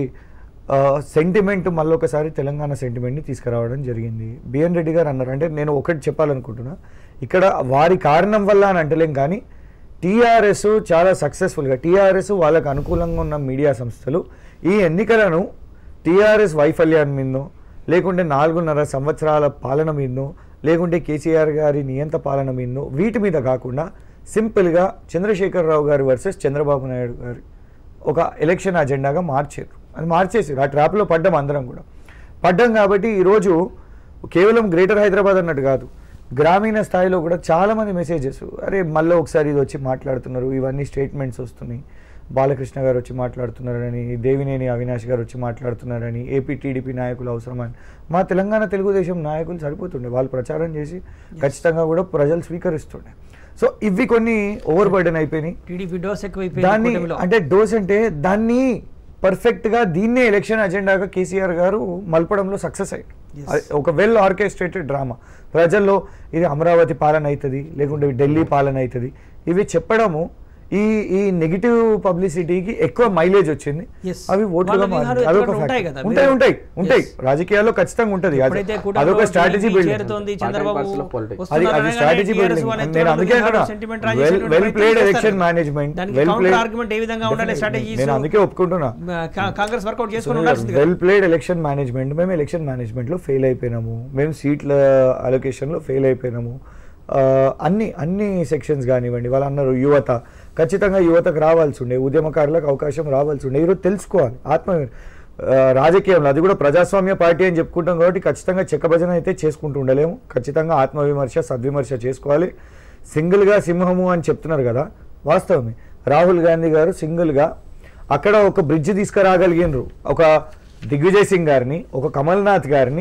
సెంటిమెంట్ మళ్ళొకసారి తెలంగాణ సెంటిమెంట్ని తీసుకురావడం జరిగింది బిఎన్ రెడ్డి గారు అన్నారు అంటే నేను ఒకటి చెప్పాలనుకుంటున్నా ఇక్కడ వారి కారణం వల్ల అని అంటలేం కానీ టీఆర్ఎస్ చాలా సక్సెస్ఫుల్గా టీఆర్ఎస్ వాళ్ళకు అనుకూలంగా ఉన్న మీడియా సంస్థలు ఈ ఎన్నికలను టీఆర్ఎస్ వైఫల్యాన్ని మీదనో లేకుంటే నాలుగున్నర సంవత్సరాల పాలన మీదనో లేకుంటే కేసీఆర్ గారి నియంత పాలన మీదనో వీటి మీద కాకుండా సింపుల్గా చంద్రశేఖరరావు గారి వర్సెస్ చంద్రబాబు నాయుడు గారి ఒక ఎలక్షన్ అజెండాగా మార్చారు అది మార్చేసారు ఆ ట్రాప్లో పడ్డాం అందరం కూడా పడ్డాం కాబట్టి ఈరోజు కేవలం గ్రేటర్ హైదరాబాద్ అన్నట్టు కాదు గ్రామీణ స్థాయిలో కూడా చాలామంది మెసేజెస్ అరే మళ్ళీ ఒకసారి ఇది వచ్చి మాట్లాడుతున్నారు ఇవన్నీ స్టేట్మెంట్స్ వస్తున్నాయి బాలకృష్ణ గారు వచ్చి మాట్లాడుతున్నారని దేవినేని అవినాష్ గారు వచ్చి మాట్లాడుతున్నారని ఏపీ టీడీపీ నాయకులు అవసరమని మా తెలంగాణ తెలుగుదేశం నాయకులు సరిపోతుండే వాళ్ళు ప్రచారం చేసి ఖచ్చితంగా కూడా ప్రజలు స్వీకరిస్తుండే సో ఇవి కొన్ని ఓవర్ బర్డెన్ అయిపోయినాయి
టీడీపీ డోస్ ఎక్కువైపోయింది
దాన్ని
కూటమిలో.
అంటే డోస్ అంటే దాన్ని పర్ఫెక్ట్ గా దీన్నే ఎలక్షన్ అజెండాగా కేసీఆర్ గారు మలపడంలో సక్సెస్ అయ్యారు
Yes.
అది ఒక వెల్ ఆర్కెస్ట్రేటెడ్ డ్రామా ప్రజల్లో ఇది అమరావతి పాలన అవుతుంది లేకుంటే ఢిల్లీ పాలన అవుతుంది ఇవి చెప్పడము ఈ ఈ నెగిటివ్ పబ్లిసిటీకి ఎక్కువ మైలేజ్ వచ్చింది
Yes.
అవి ఓట్లుగా
వాళ్ళ వ్యూహాలు
మారింది. అదొక
ఎట్లా ఉంటాయి
fact.
కదా,
ఉంటాయి
మీరు-
ఉంటాయి ఉంటాయి
Yes.
రాజకీయాల్లో ఖచ్చితంగా ఉంటుంది అది-
ఎప్పుడైతే కూటమిలో
అదొక స్ట్రాటజీ
టీడీపీ
బిల్డింగ్
చేరుతోంది
Part and
Chandrababu
parcel of politics.
అది
వస్తున్నారు
అది
అనగానే
స్ట్రాటజీ
TRS
బిల్డింగ్
వాళ్ళ
నేను
ఎంతవరకు
అందుకే
వ్యూహాలు,
అంటున్నా
sentiment
వెల్
రాజేసేటువంటి
వెల్
ప్రయత్నం
ప్లేడ్
చేస్తారు.
ఎలక్షన్ మేనేజ్మెంట్
దానికి
వెల్
counter
ప్లేడ్
argument ఏ విధంగా ఉండాలి strategies?
నేను అందుకే ఒప్పుకుంటున్నా
కా- కాంగ్రెస్ వర్కౌట్ చేసుకొని ఉండాల్సింది కదా.
వెల్ ప్లేడ్ ఎలక్షన్ మేనేజ్మెంట్ మేము ఎలక్షన్ మేనేజ్మెంట్లో ఫెయిల్ అయిపోయినాము మేము సీట్ల అలొకేషన్లో ఫెయిల్ అయిపోయినాము ఆ, అన్ని అన్ని సెక్షన్స్ కానివ్వండి వాళ్ళు అన్నారు యువత ఖచ్చితంగా యువతకు రావాల్సి ఉండే ఉద్యమకారులకు అవకాశం రావాల్సి ఉండే ఈరోజు తెలుసుకోవాలి ఆత్మ ఆ, రాజకీయంలో అది కూడా ప్రజాస్వామ్య పార్టీ అని చెప్పుకుంటాం కాబట్టి ఖచ్చితంగా చెక్కభజన అయితే చేసుకుంటూ ఉండలేము ఖచ్చితంగా ఆత్మవిమర్శ సద్విమర్శ చేసుకోవాలి సింగిల్గా సింహము అని చెప్తున్నారు కదా వాస్తవమే రాహుల్ గాంధీ గారు సింగిల్గా అక్కడ ఒక బ్రిడ్జ్ తీసుకురాగలిగినరు ఒక దిగ్విజయ్ సింగ్ గారిని ఒక కమల్నాథ్ గారిని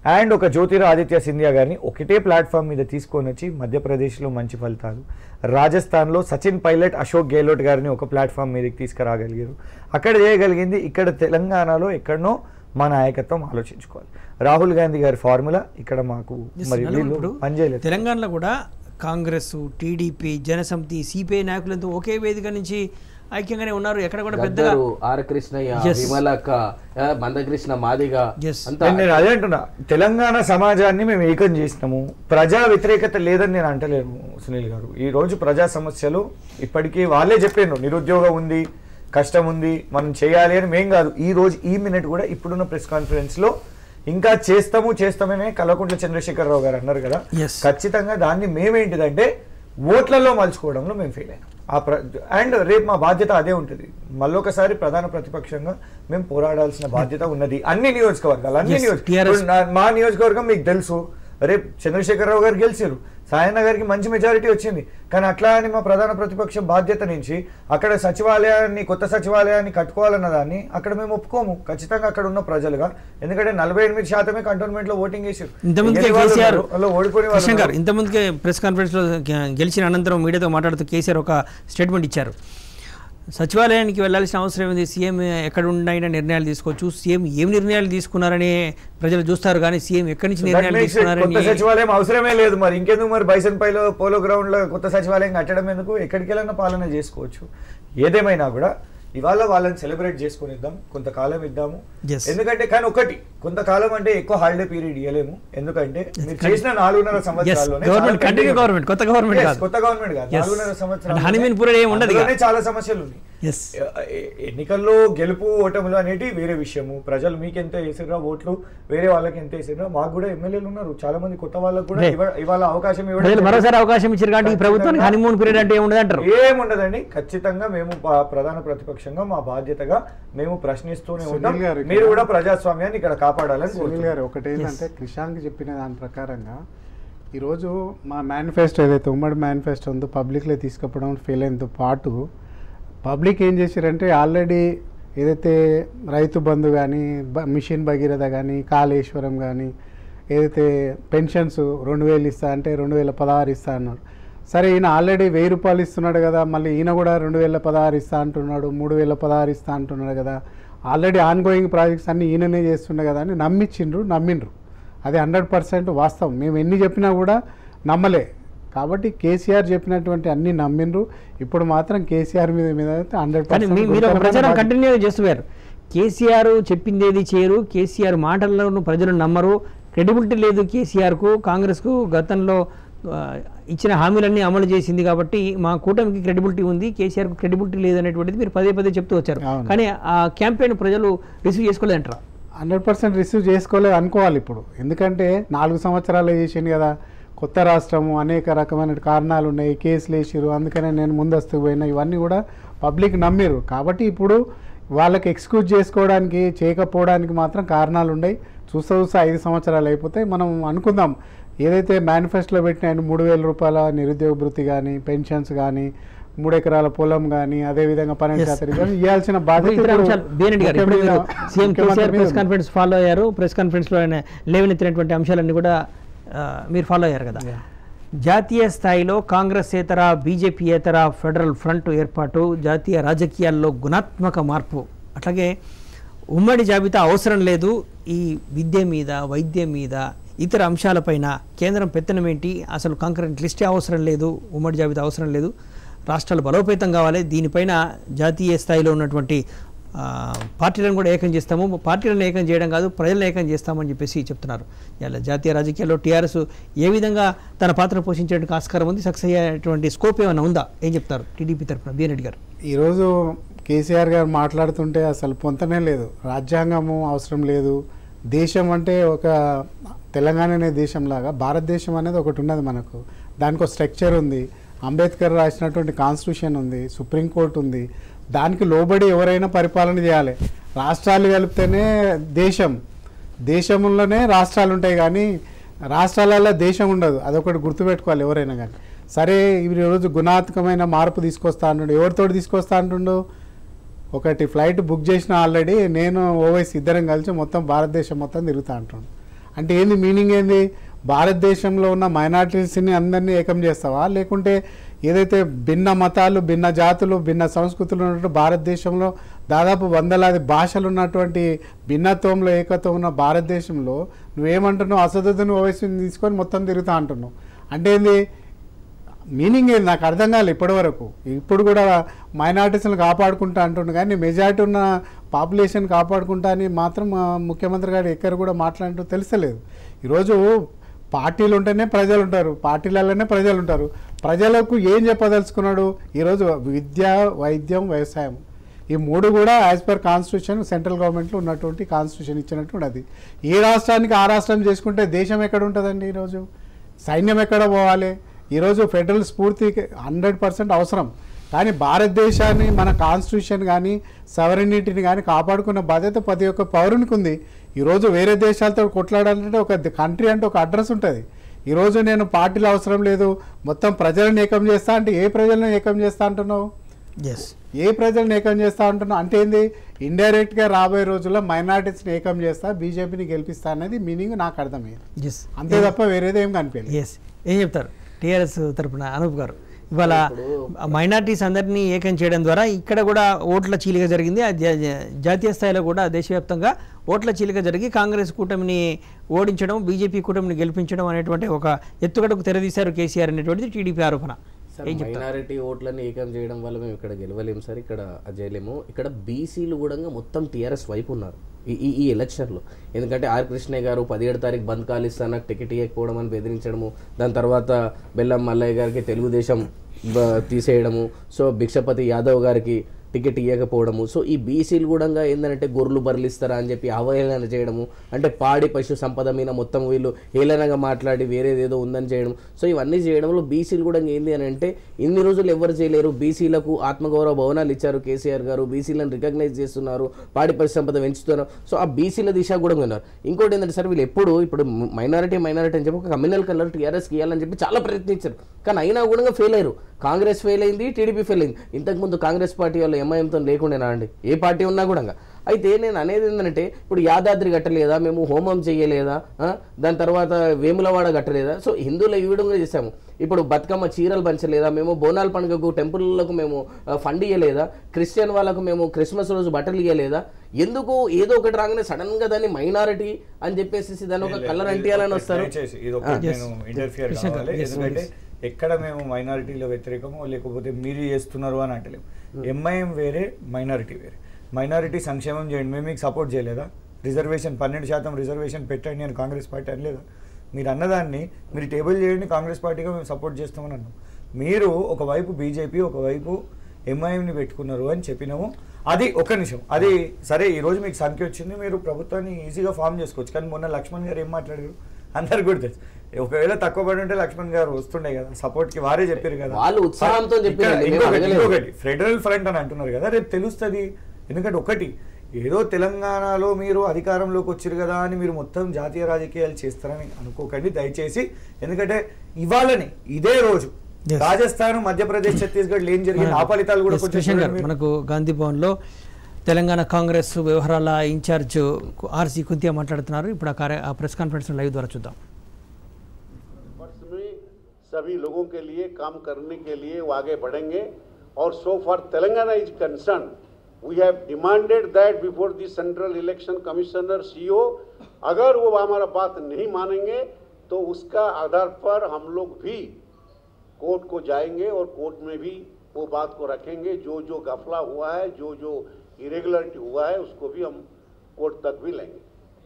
అండ్ ఒక జ్యోతిరాదిత్య సింధియా గారిని ఒకటే ప్లాట్ఫామ్ మీద తీసుకొని వచ్చి మధ్యప్రదేశ్లో మంచి ఫలితాలు రాజస్థాన్లో సచిన్ పైలట్ అశోక్ గెహ్లోట్ గారిని ఒక ప్లాట్ఫామ్ మీదకి తీసుకురాగలిగారు అక్కడ చేయగలిగింది ఇక్కడ తెలంగాణలో ఎక్కడనో మా నాయకత్వం ఆలోచించుకోవాలి రాహుల్ గాంధీ గారి ఫార్ములా ఇక్కడ మాకు
Yes,
మరి
నలుగురు
వీళ్ళు
ఇప్పుడు
పనిచేయలేదు
తెలంగాణలో కూడా కాంగ్రెస్ టీడీపీ జనసమితి సిపిఐ నాయకులంతా ఒకే వేదిక నుంచి ఐక్యంగానే ఉన్నారు ఎక్కడ కూడా పెద్దగా
గద్దరు ఆర్ కృష్ణయ్య
Yes.
విమలక్క ఆ, మందకృష్ణ మాదిగ
Yes.
అంతా
నేను నేను అదే అంటున్నా తెలంగాణ సమాజాన్ని మేము ఏకం చేసినాము ప్రజా వ్యతిరేకత లేదని నేను అంటలేను సునీల్ గారు ఈ రోజు ప్రజా సమస్యలు ఇప్పటికీ వాళ్ళే చెప్పారు నిరుద్యోగం ఉంది కష్టం ఉంది మనం చేయాలి అని మేం కాదు ఈ రోజు ఈ మినిట్ కూడా ఇప్పుడున్న ప్రెస్ కాన్ఫరెన్స్ లో ఇంకా చేస్తాము చేస్తామనే కల్వకుంట్ల చంద్రశేఖరరావు గారు అన్నారు కదా
Yes.
ఖచ్చితంగా దాన్ని మేమేంటిదంటే ఓట్లలో మలుచుకోవడంలో మేము ఫెయిల్ అయినాం ఆ ప్ర అండ్ రేపు మా బాధ్యత అదే ఉంటుంది మళ్ళొకసారి ప్రధాన ప్రతిపక్షంగా మేము పోరాడాల్సిన బాధ్యత ఉన్నది అన్ని నియోజకవర్గాలు అన్ని
Yes,
నియోజకవర్గాలు
TRS
ఇప్పుడు నా- మా నియోజకవర్గం మీకు తెలుసు రేపు చంద్రశేఖరరావు గారు గెలిచారు సాయన్న గారికి మంచి మెజారిటీ వచ్చింది కానీ అట్లా అని మా ప్రధాన ప్రతిపక్ష బాధ్యత నుంచి అక్కడ సచివాలయాన్ని కొత్త సచివాలయాన్ని కట్టుకోవాలన్న దాన్ని అక్కడ మేము ఒప్పుకోము ఖచ్చితంగా అక్కడ ఉన్న ప్రజలుగా ఎందుకంటే నలభై ఎనిమిది శాతమే కంటోన్మెంట్ లో ఓటింగ్ చేశారు
ఇంతమందికే
గెలిచిన వాళ్ళు
కేసీఆర్
ఉన్నారు, వాళ్ళు ఓడిపోయిన వాళ్ళు
కృష్ణ గారు
ఉన్నారు.
ఇంతమందికే ప్రెస్ కాన్ఫరెన్స్లో గె- గెలిచిన అనంతరం మీడియాతో మాట్లాడుతూ కేసీఆర్ ఒక స్టేట్మెంట్ ఇచ్చారు సచివాలయానికి వెళ్ళాల్సిన అవసరం ఏంది సీఎం ఎక్కడ ఉన్నాయని నిర్ణయాలు తీసుకోవచ్చు సీఎం ఏం నిర్ణయాలు తీసుకున్నారని ప్రజలు చూస్తారు కానీ సీఎం ఎక్కడి నుంచి
That
నిర్ణయాలు
makes it కొత్త
తీసుకున్నారని
సచివాలయం అవసరమే లేదు మరి ఇంకెందుకు మరి బైసన్ పైలో పోలో గ్రౌండ్ లో కొత్త సచివాలయం కట్టడం ఎందుకు ఎక్కడికి వెళ్ళినా పాలన చేసుకోవచ్చు ఏదేమైనా కూడా ఇవాళ వాళ్ళని సెలబ్రేట్ చేసుకునిద్దాం కొంతకాలం ఇద్దాము
Yes.
ఎందుకంటే కానీ ఒకటి కొంతకాలం అంటే ఎక్కువ హాలిడే పీరియడ్ ఇవ్వలేము ఎందుకంటే మీరు చేసిన నాలుగున్నర సంవత్సరాల్లోనే
గవర్నమెంట్
చాలా
కంటిన్యూ
pending
గవర్నమెంట్ కొత్త గవర్నమెంట్
Yes,
కాదు
కొత్త గవర్నమెంట్ కాదు
Yes.
నాలుగున్నర సంవత్సరాలు
అంటే honeymoon period ఏం ఉండదు ఇక.
చాలా సమస్యలు ఉన్నాయి
ఎస్
ఎ- ఎన్నికల్లో గెలుపు ఓటములు అనేటి వేరే విషయము ప్రజలు మీకు ఎంత వేసిరా ఓట్లు వేరే వాళ్ళకి ఎంత వేసిరా మాకు కూడా ఎమ్మెల్యేలు ఉన్నారు చాలా మంది కొత్త వాళ్ళకు కూడా
రే.
ఇవ్వ- ఇవాళ అవకాశం
ప్రజలు
ఇవ్వడం
మరోసారి అవకాశం ఇచ్చారు కాబట్టి ఈ ప్రభుత్వానికి హనీమూన్ పీరియడ్ అంటే ఏముండదు అంటారు
ఏముండదండి ఖచ్చితంగా మేము ప- ప్రధాన ప్రతిపక్షంగా మా బాధ్యతగా మేము ప్రశ్నిస్తూనే
సునీల్
ఉంటాం
గారు ఇక్కడ-
మీరు కూడా ప్రజాస్వామ్యాన్ని ఇక్కడ కాపాడాలని
సునీల్
కోరుతున్నాం.
గారు ఒకటి ఏంటంటే క్రిషాంక్ చెప్పిన దాని ప్రకారంగా ఈరోజు మా మేనిఫెస్టో ఏదైతే ఉమ్మడి మేనిఫెస్టో ఉందో పబ్లిక్లో తీసుకుపోవడం ఫెయిల్ అయినతో పాటు పబ్లిక్ ఏం చేశారంటే ఆల్రెడీ ఏదైతే రైతు బంధు కానీ మిషన్ భగీరథ కానీ కాళేశ్వరం కానీ ఏదైతే పెన్షన్స్ రెండు వేలు ఇస్తా అంటే రెండు వేల పదహారు ఇస్తా అన్నారు సరే ఈయన ఆల్రెడీ వెయ్యి రూపాయలు ఇస్తున్నాడు కదా మళ్ళీ ఈయన కూడా రెండు వేల పదహారు ఇస్తా అంటున్నాడు మూడు వేల పదహారు ఇస్తా అంటున్నాడు కదా ఆల్రెడీ ఆన్ గోయింగ్ ప్రాజెక్ట్స్ అన్నీ ఈయననే చేస్తుండే కదా అని నమ్మించిండ్రు నమ్మిండ్రు అది హండ్రెడ్ పర్సెంట్ వాస్తవం మేము ఎన్ని చెప్పినా కూడా నమ్మలే కాబట్టి కేసీఆర్ చెప్పినటువంటి అన్ని నమ్మిండ్రు ఇప్పుడు మాత్రం కేసీఆర్ మీద మీద హండ్రెడ్
కానీ మీ- మీరు ఒక ప్రచారం కంటిన్యూ చేస్తున్నారు కేసీఆర్ చెప్పింది ఏది చేయరు కేసీఆర్ మాటలను ప్రజలు నమ్మరు క్రెడిబిలిటీ లేదు కేసీఆర్కు కాంగ్రెస్కు గతంలో ఆ, ఇచ్చిన హామీలన్నీ అమలు చేసింది కాబట్టి మా కూటమికి క్రెడిబిలిటీ ఉంది కేసీఆర్కు క్రెడిబిలిటీ లేదు అనేటువంటిది మీరు పదే పదే చెప్తూ వచ్చారు
అవును.
కానీ ఆ క్యాంపెయిన్ ప్రజలు రిసీవ్ చేసుకోలేదంటారా
హండ్రెడ్ పర్సెంట్ రిసీవ్ చేసుకోలేదు అనుకోవాలి ఇప్పుడు ఎందుకంటే నాలుగు సంవత్సరాలు చేసిండు కదా కొత్త రాష్ట్రము అనేక రకమైన కారణాలు ఉన్నాయి కేసులు వేసిరు అందుకనే నేను ముందస్తు పోయినా ఇవన్నీ కూడా పబ్లిక్ నమ్మిరు కాబట్టి ఇప్పుడు వాళ్ళకి ఎక్స్క్యూజ్ చేసుకోవడానికి చేయకపోవడానికి మాత్రం కారణాలు ఉన్నాయి చూస్తా చూస్తా ఐదు సంవత్సరాలు అయిపోతాయి మనం అనుకుందాం ఏదైతే మేనిఫెస్టోలో పెట్టిన ఆయన మూడు వేల రూపాయల నిరుద్యోగ భృతి కానీ పెన్షన్స్ కానీ మూడు ఎకరాల పొలం కానీ అదేవిధంగా పన్నెండు
Yes.
శాతం కానీ ఇవ్వాల్సిన బాధ్యత
ఇతర
ఇప్పుడు
అంశాలు బేనెట్ గారు ఇప్పుడు మీరు
ముఖ్యమంత్రి
సీఎం
ముఖ్యమంత్రి
కేసీఆర్
మీద
ప్రెస్
ఉంది.
కాన్ఫరెన్స్ ఫాలో అయ్యారు ప్రెస్ కాన్ఫరెన్స్లో ఆయన లేవనెత్తినటువంటి అంశాలన్నీ కూడా ఆ, మీరు ఫాలో అయ్యారు కదా జాతీయ స్థాయిలో కాంగ్రెసేతర బీజేపీయేతర ఫెడరల్ ఫ్రంట్ ఏర్పాటు జాతీయ రాజకీయాల్లో గుణాత్మక మార్పు అట్లాగే ఉమ్మడి జాబితా అవసరం లేదు ఈ విద్య మీద వైద్యం మీద ఇతర అంశాలపైన కేంద్రం పెత్తనం ఏంటి అసలు కాంక్రీట్ లిస్టే అవసరం లేదు ఉమ్మడి జాబితా అవసరం లేదు రాష్ట్రాలు బలోపేతం కావాలి దీనిపైన జాతీయ స్థాయిలో ఉన్నటువంటి ఆ, పార్టీలను కూడా ఏకం చేస్తాము పార్టీలను ఏకం చేయడం కాదు ప్రజలను ఏకం చేస్తామని చెప్పేసి చెప్తున్నారు ఇలా జాతీయ రాజకీయాల్లో టీఆర్ఎస్ ఏ విధంగా తన పాత్ర పోషించడానికి ఆస్కారం ఉంది సక్సెస్ అయ్యేటువంటి స్కోప్ ఏమైనా ఉందా ఏం చెప్తారు టీడీపీ తరఫున బిఎన్ రెడ్డి గారు
ఈరోజు కేసీఆర్ గారు మాట్లాడుతుంటే అసలు పొంతనే లేదు రాజ్యాంగము అవసరం లేదు దేశం అంటే ఒక తెలంగాణ అనే దేశంలాగా భారతదేశం అనేది ఒకటి ఉన్నది మనకు దానికి ఒక స్ట్రక్చర్ ఉంది అంబేద్కర్ రాసినటువంటి కాన్స్టిట్యూషన్ ఉంది సుప్రీంకోర్టు ఉంది దానికి లోబడి ఎవరైనా పరిపాలన చేయాలి రాష్ట్రాలు కలిపితేనే దేశం దేశంలోనే రాష్ట్రాలు ఉంటాయి కానీ రాష్ట్రాలలో దేశం ఉండదు అదొకటి గుర్తుపెట్టుకోవాలి ఎవరైనా కానీ సరే ఇవి ఈరోజు గుణాత్మకమైన మార్పు తీసుకొస్తా అంటుండు ఎవరితో తీసుకొస్తా అంటుండు ఒకటి ఫ్లైట్ బుక్ చేసిన ఆల్రెడీ నేను ఓవైసీ ఇద్దరం కలిసి మొత్తం భారతదేశం మొత్తం తిరుగుతా అంటుండు అంటే ఏంది మీనింగ్ ఏంది భారతదేశంలో ఉన్న మైనార్టీస్ని అందరినీ ఏకం చేస్తావా లేకుంటే ఏదైతే భిన్న మతాలు భిన్న జాతులు భిన్న సంస్కృతులు ఉన్నట్టు భారతదేశంలో దాదాపు వందలాది భాషలు ఉన్నటువంటి భిన్నత్వంలో ఏకత్వం ఉన్న భారతదేశంలో నువ్వేమంటున్నావు అసదుద్దీన్ ఓవైసీని తీసుకొని మొత్తం తిరుగుతా అంటున్నావు అంటే ఏంది మీనింగ్ ఏంది నాకు అర్థం కాలేదు ఇప్పటి వరకు ఇప్పుడు కూడా మైనార్టీస్ని కాపాడుకుంటా అంటుండు కానీ మెజారిటీ ఉన్న పాపులేషన్ కాపాడుకుంటా అని మాత్రం ఆ, ముఖ్యమంత్రి గారు ఎక్కడ కూడా మాట్లాడుతూ తెలుస్తలేదు ఈరోజు పార్టీలు ఉంటేనే ప్రజలు ఉంటారు పార్టీలలోనే ప్రజలు ఉంటారు ప్రజలకు ఏం చెప్పదలుచుకున్నాడు ఈరోజు విద్య వైద్యం వ్యవసాయం ఈ మూడు కూడా యాజ్ పర్ కాన్స్టిట్యూషన్ సెంట్రల్ గవర్నమెంట్లో ఉన్నటువంటి కాన్స్టిట్యూషన్ ఇచ్చినట్టు అది ఏ రాష్ట్రానికి ఆ రాష్ట్రం చేసుకుంటే దేశం ఎక్కడ ఉంటుందండి ఈరోజు సైన్యం ఎక్కడ పోవాలి ఈరోజు ఫెడరల్ స్ఫూర్తి హండ్రెడ్ పర్సెంట్ అవసరం కానీ భారతదేశాన్ని మన కాన్స్టిట్యూషన్ కానీ సవరినిటీని కానీ కాపాడుకున్న బాధ్యత ప్రతి ఒక్క పౌరునికి ఉంది ఈరోజు వేరే దేశాలతో కొట్లాడాలంటే ఒక కంట్రీ అంటే ఒక అడ్రస్ ఉంటుంది ఈరోజు నేను పార్టీలు అవసరం లేదు మొత్తం ప్రజలను ఏకం చేస్తా అంటే ఏ ప్రజలను ఏకం చేస్తా అంటున్నావు
ఎస్
ఏ ప్రజలను ఏకం చేస్తా అంటున్నావు అంటే ఏంది ఇండైరెక్ట్గా రాబోయే రోజుల్లో మైనార్టీస్ని ఏకం చేస్తా బీజేపీని గెలిపిస్తా అనేది మీనింగ్ నాకు అర్థమైంది
ఎస్
అంతే తప్ప వేరేది ఏం కనిపించలేదు
ఎస్ ఏం చెప్తారు టీఆర్ఎస్ తరపున అనూప్ గారు ఇవాళ మైనార్టీస్ అందరినీ ఏకం చేయడం ద్వారా ఇక్కడ కూడా ఓట్ల చీలిక జరిగింది ఆ జా- జా- జాతీయ స్థాయిలో కూడా దేశవ్యాప్తంగా ఓట్ల చీలిక జరిగి కాంగ్రెస్ కూటమిని ఓడించడం బీజేపీ కూటమిని గెలిపించడం అనేటువంటి ఒక ఎత్తుగడకు తెరదీశారు కేసీఆర్ అనేటువంటిది టీడీపీ ఆరోపణ
సార్ మైనారిటీ ఓట్లని ఏకం చేయడం వల్ల మేము ఇక్కడ గెలవలేము సార్ ఇక్కడ అది చేయలేము ఇక్కడ బీసీలు కూడా మొత్తం టీఆర్ఎస్ వైపు ఉన్నారు ఈ ఈ- ఈ ఎలక్షన్లో ఎందుకంటే ఆర్ కృష్ణయ్య గారు పదిహేడు తారీఖు బంద్ కాలిస్తా నాకు టికెట్ ఇవ్వకపోవడం అని బెదిరించడము దాని తర్వాత బెల్లం మల్లయ్య గారికి తెలుగుదేశం బ- తీసేయడము సో భిక్షపతి యాదవ్ గారికి టికెట్ ఇవ్వకపోవడము సో ఈ బీసీలు కూడా ఏంటంటే గొర్రెలు బర్లిస్తారా అని చెప్పి అవహేళన చేయడము అంటే పాడి పశు సంపద మీద మొత్తం వీళ్ళు హేళనగా మాట్లాడి వేరేదేదో ఉందని చేయడం సో ఇవన్నీ చేయడంలో బీసీలు కూడా ఏంది అని అంటే ఇన్ని రోజులు ఎవరు చేయలేరు బీసీలకు ఆత్మగౌరవ భవనాలు ఇచ్చారు కేసీఆర్ గారు బీసీలను రికగ్నైజ్ చేస్తున్నారు పాడి పశు సంపద పెంచుతున్నారు సో ఆ బీసీల దిశ కూడా ఉన్నారు ఇంకోటి ఏంటంటే సార్ వీళ్ళు ఎప్పుడు ఇప్పుడు మైనారిటీ మైనారిటీ అని చెప్పి ఒక కమ్యూనల్ కలర్ టీఆర్ఎస్కి ఇవ్వాలని చెప్పి చాలా ప్రయత్నించారు కానీ అయినా కూడా ఫెయిల్ అయ్యారు కాంగ్రెస్ ఫెయిల్ అయింది టీడీపీ ఫెయిల్ అయింది ఇంతకుముందు కాంగ్రెస్ పార్టీ వాళ్ళు ఎంఐఎంతో లేకుండేనా అండి ఏ పార్టీ ఉన్నా కూడా అయితే నేను అనేది ఏంటంటే ఇప్పుడు యాదాద్రి కట్టలేదా మేము హోమం చేయలేదా ఆ? దాని తర్వాత వేములవాడ కట్టలేదా సో హిందువుల ఈ విధంగా చేసాము ఇప్పుడు బతుకమ్మ చీరలు పంచలేదా మేము బోనాల పండుగకు టెంపుల్లకు మేము ఆ, ఫండ్ ఇవ్వలేదా క్రిస్టియన్ వాళ్ళకు మేము క్రిస్మస్ రోజు బట్టలు ఇవ్వలేదా ఎందుకు ఏదో ఒకటి రాగానే సడన్ గా దాన్ని మైనారిటీ అని చెప్పేసి దాన్ని ఒక కలర్ అంటియాలని వస్తారు
దయచేసి ఇది ఒకటి నేను ఇంటర్ఫియర్ కావాలి ఎందుకంటే ఎక్కడ మేము మైనారిటీలో వ్యతిరేకమో లేకపోతే మీరు చేస్తున్నారు అని అంటలేము ఎంఐఎం వేరే మైనారిటీ వేరే మైనారిటీ సంక్షేమం చేయండి మేము మీకు సపోర్ట్ చేయలేదా రిజర్వేషన్ పన్నెండు శాతం రిజర్వేషన్ పెట్టండి అని కాంగ్రెస్ పార్టీ అనలేదా మీరు అన్నదాన్ని మీరు టేబుల్ చేయండి కాంగ్రెస్ పార్టీగా మేము సపోర్ట్ చేస్తామని అన్నాం మీరు ఒకవైపు బీజేపీ ఒకవైపు ఎంఐఎంని పెట్టుకున్నారు అని చెప్పినాము అది ఒక నిమిషం అది సరే ఈ రోజు మీకు సంఖ్య వచ్చింది మీరు ప్రభుత్వాన్ని ఈజీగా ఫామ్ చేసుకోవచ్చు కానీ మొన్న లక్ష్మణ్ గారు ఏం మాట్లాడారు అందరికి కూడా తెలుసు ఒకవేళ తక్కువ పడి ఉంటే లక్ష్మణ్ గారు వస్తుండే కదా సపోర్ట్ కి వారే చెప్పారు కదా
వాళ్ళు ఉత్సాహంతో చెప్పారు,
ఇక్కడ
మేము
ఇంకొకటి
అడగలేదు.
ఇంకొకటి ఫెడరల్ ఫ్రంట్ అని అంటున్నారు కదా రేపు తెలుస్తుంది ఎందుకంటే ఒకటి ఏదో తెలంగాణలో మీరు అధికారంలోకి వచ్చారు కదా అని మీరు మొత్తం జాతీయ రాజకీయాలు చేస్తారని అనుకోకండి దయచేసి ఎందుకంటే ఇవాళని ఇదే రోజు
Yes.
రాజస్థాన్ మధ్యప్రదేశ్ ఛత్తీస్గఢ్ ఏం జరిగింది ఆ ఫలితాలు కూడా
ఎస్
కొంచెం
కృష్ణ గారు
చూడండి మీరు.
మనకు గాంధీ భవన్లో తెలంగాణ కాంగ్రెస్ వ్యవహారాల ఇన్ఛార్జ్ ఆర్సీ కుంతియా మాట్లాడుతున్నారు ఇప్పుడు ఆ కార్య ఆ ప్రెస్ కాన్ఫరెన్స్ లైవ్ ద్వారా చూద్దాం
वर्ष में सभी लोगों के लिए काम करने के लिए वो आगे बढ़ेंगे और so for Telangana is concern we have demanded that before the central election commissioner सीओ अगर वो हमारा बात नहीं मानेंगे तो उसका आधार पर हम लोग भी कोर्ट को जाएंगे और कोर्ट में भी वो बात को रखेंगे जो जो गफला हुआ है जो जो इरेगुलरिटी हुआ है उसको भी हम कोर्ट तक भी लेंगे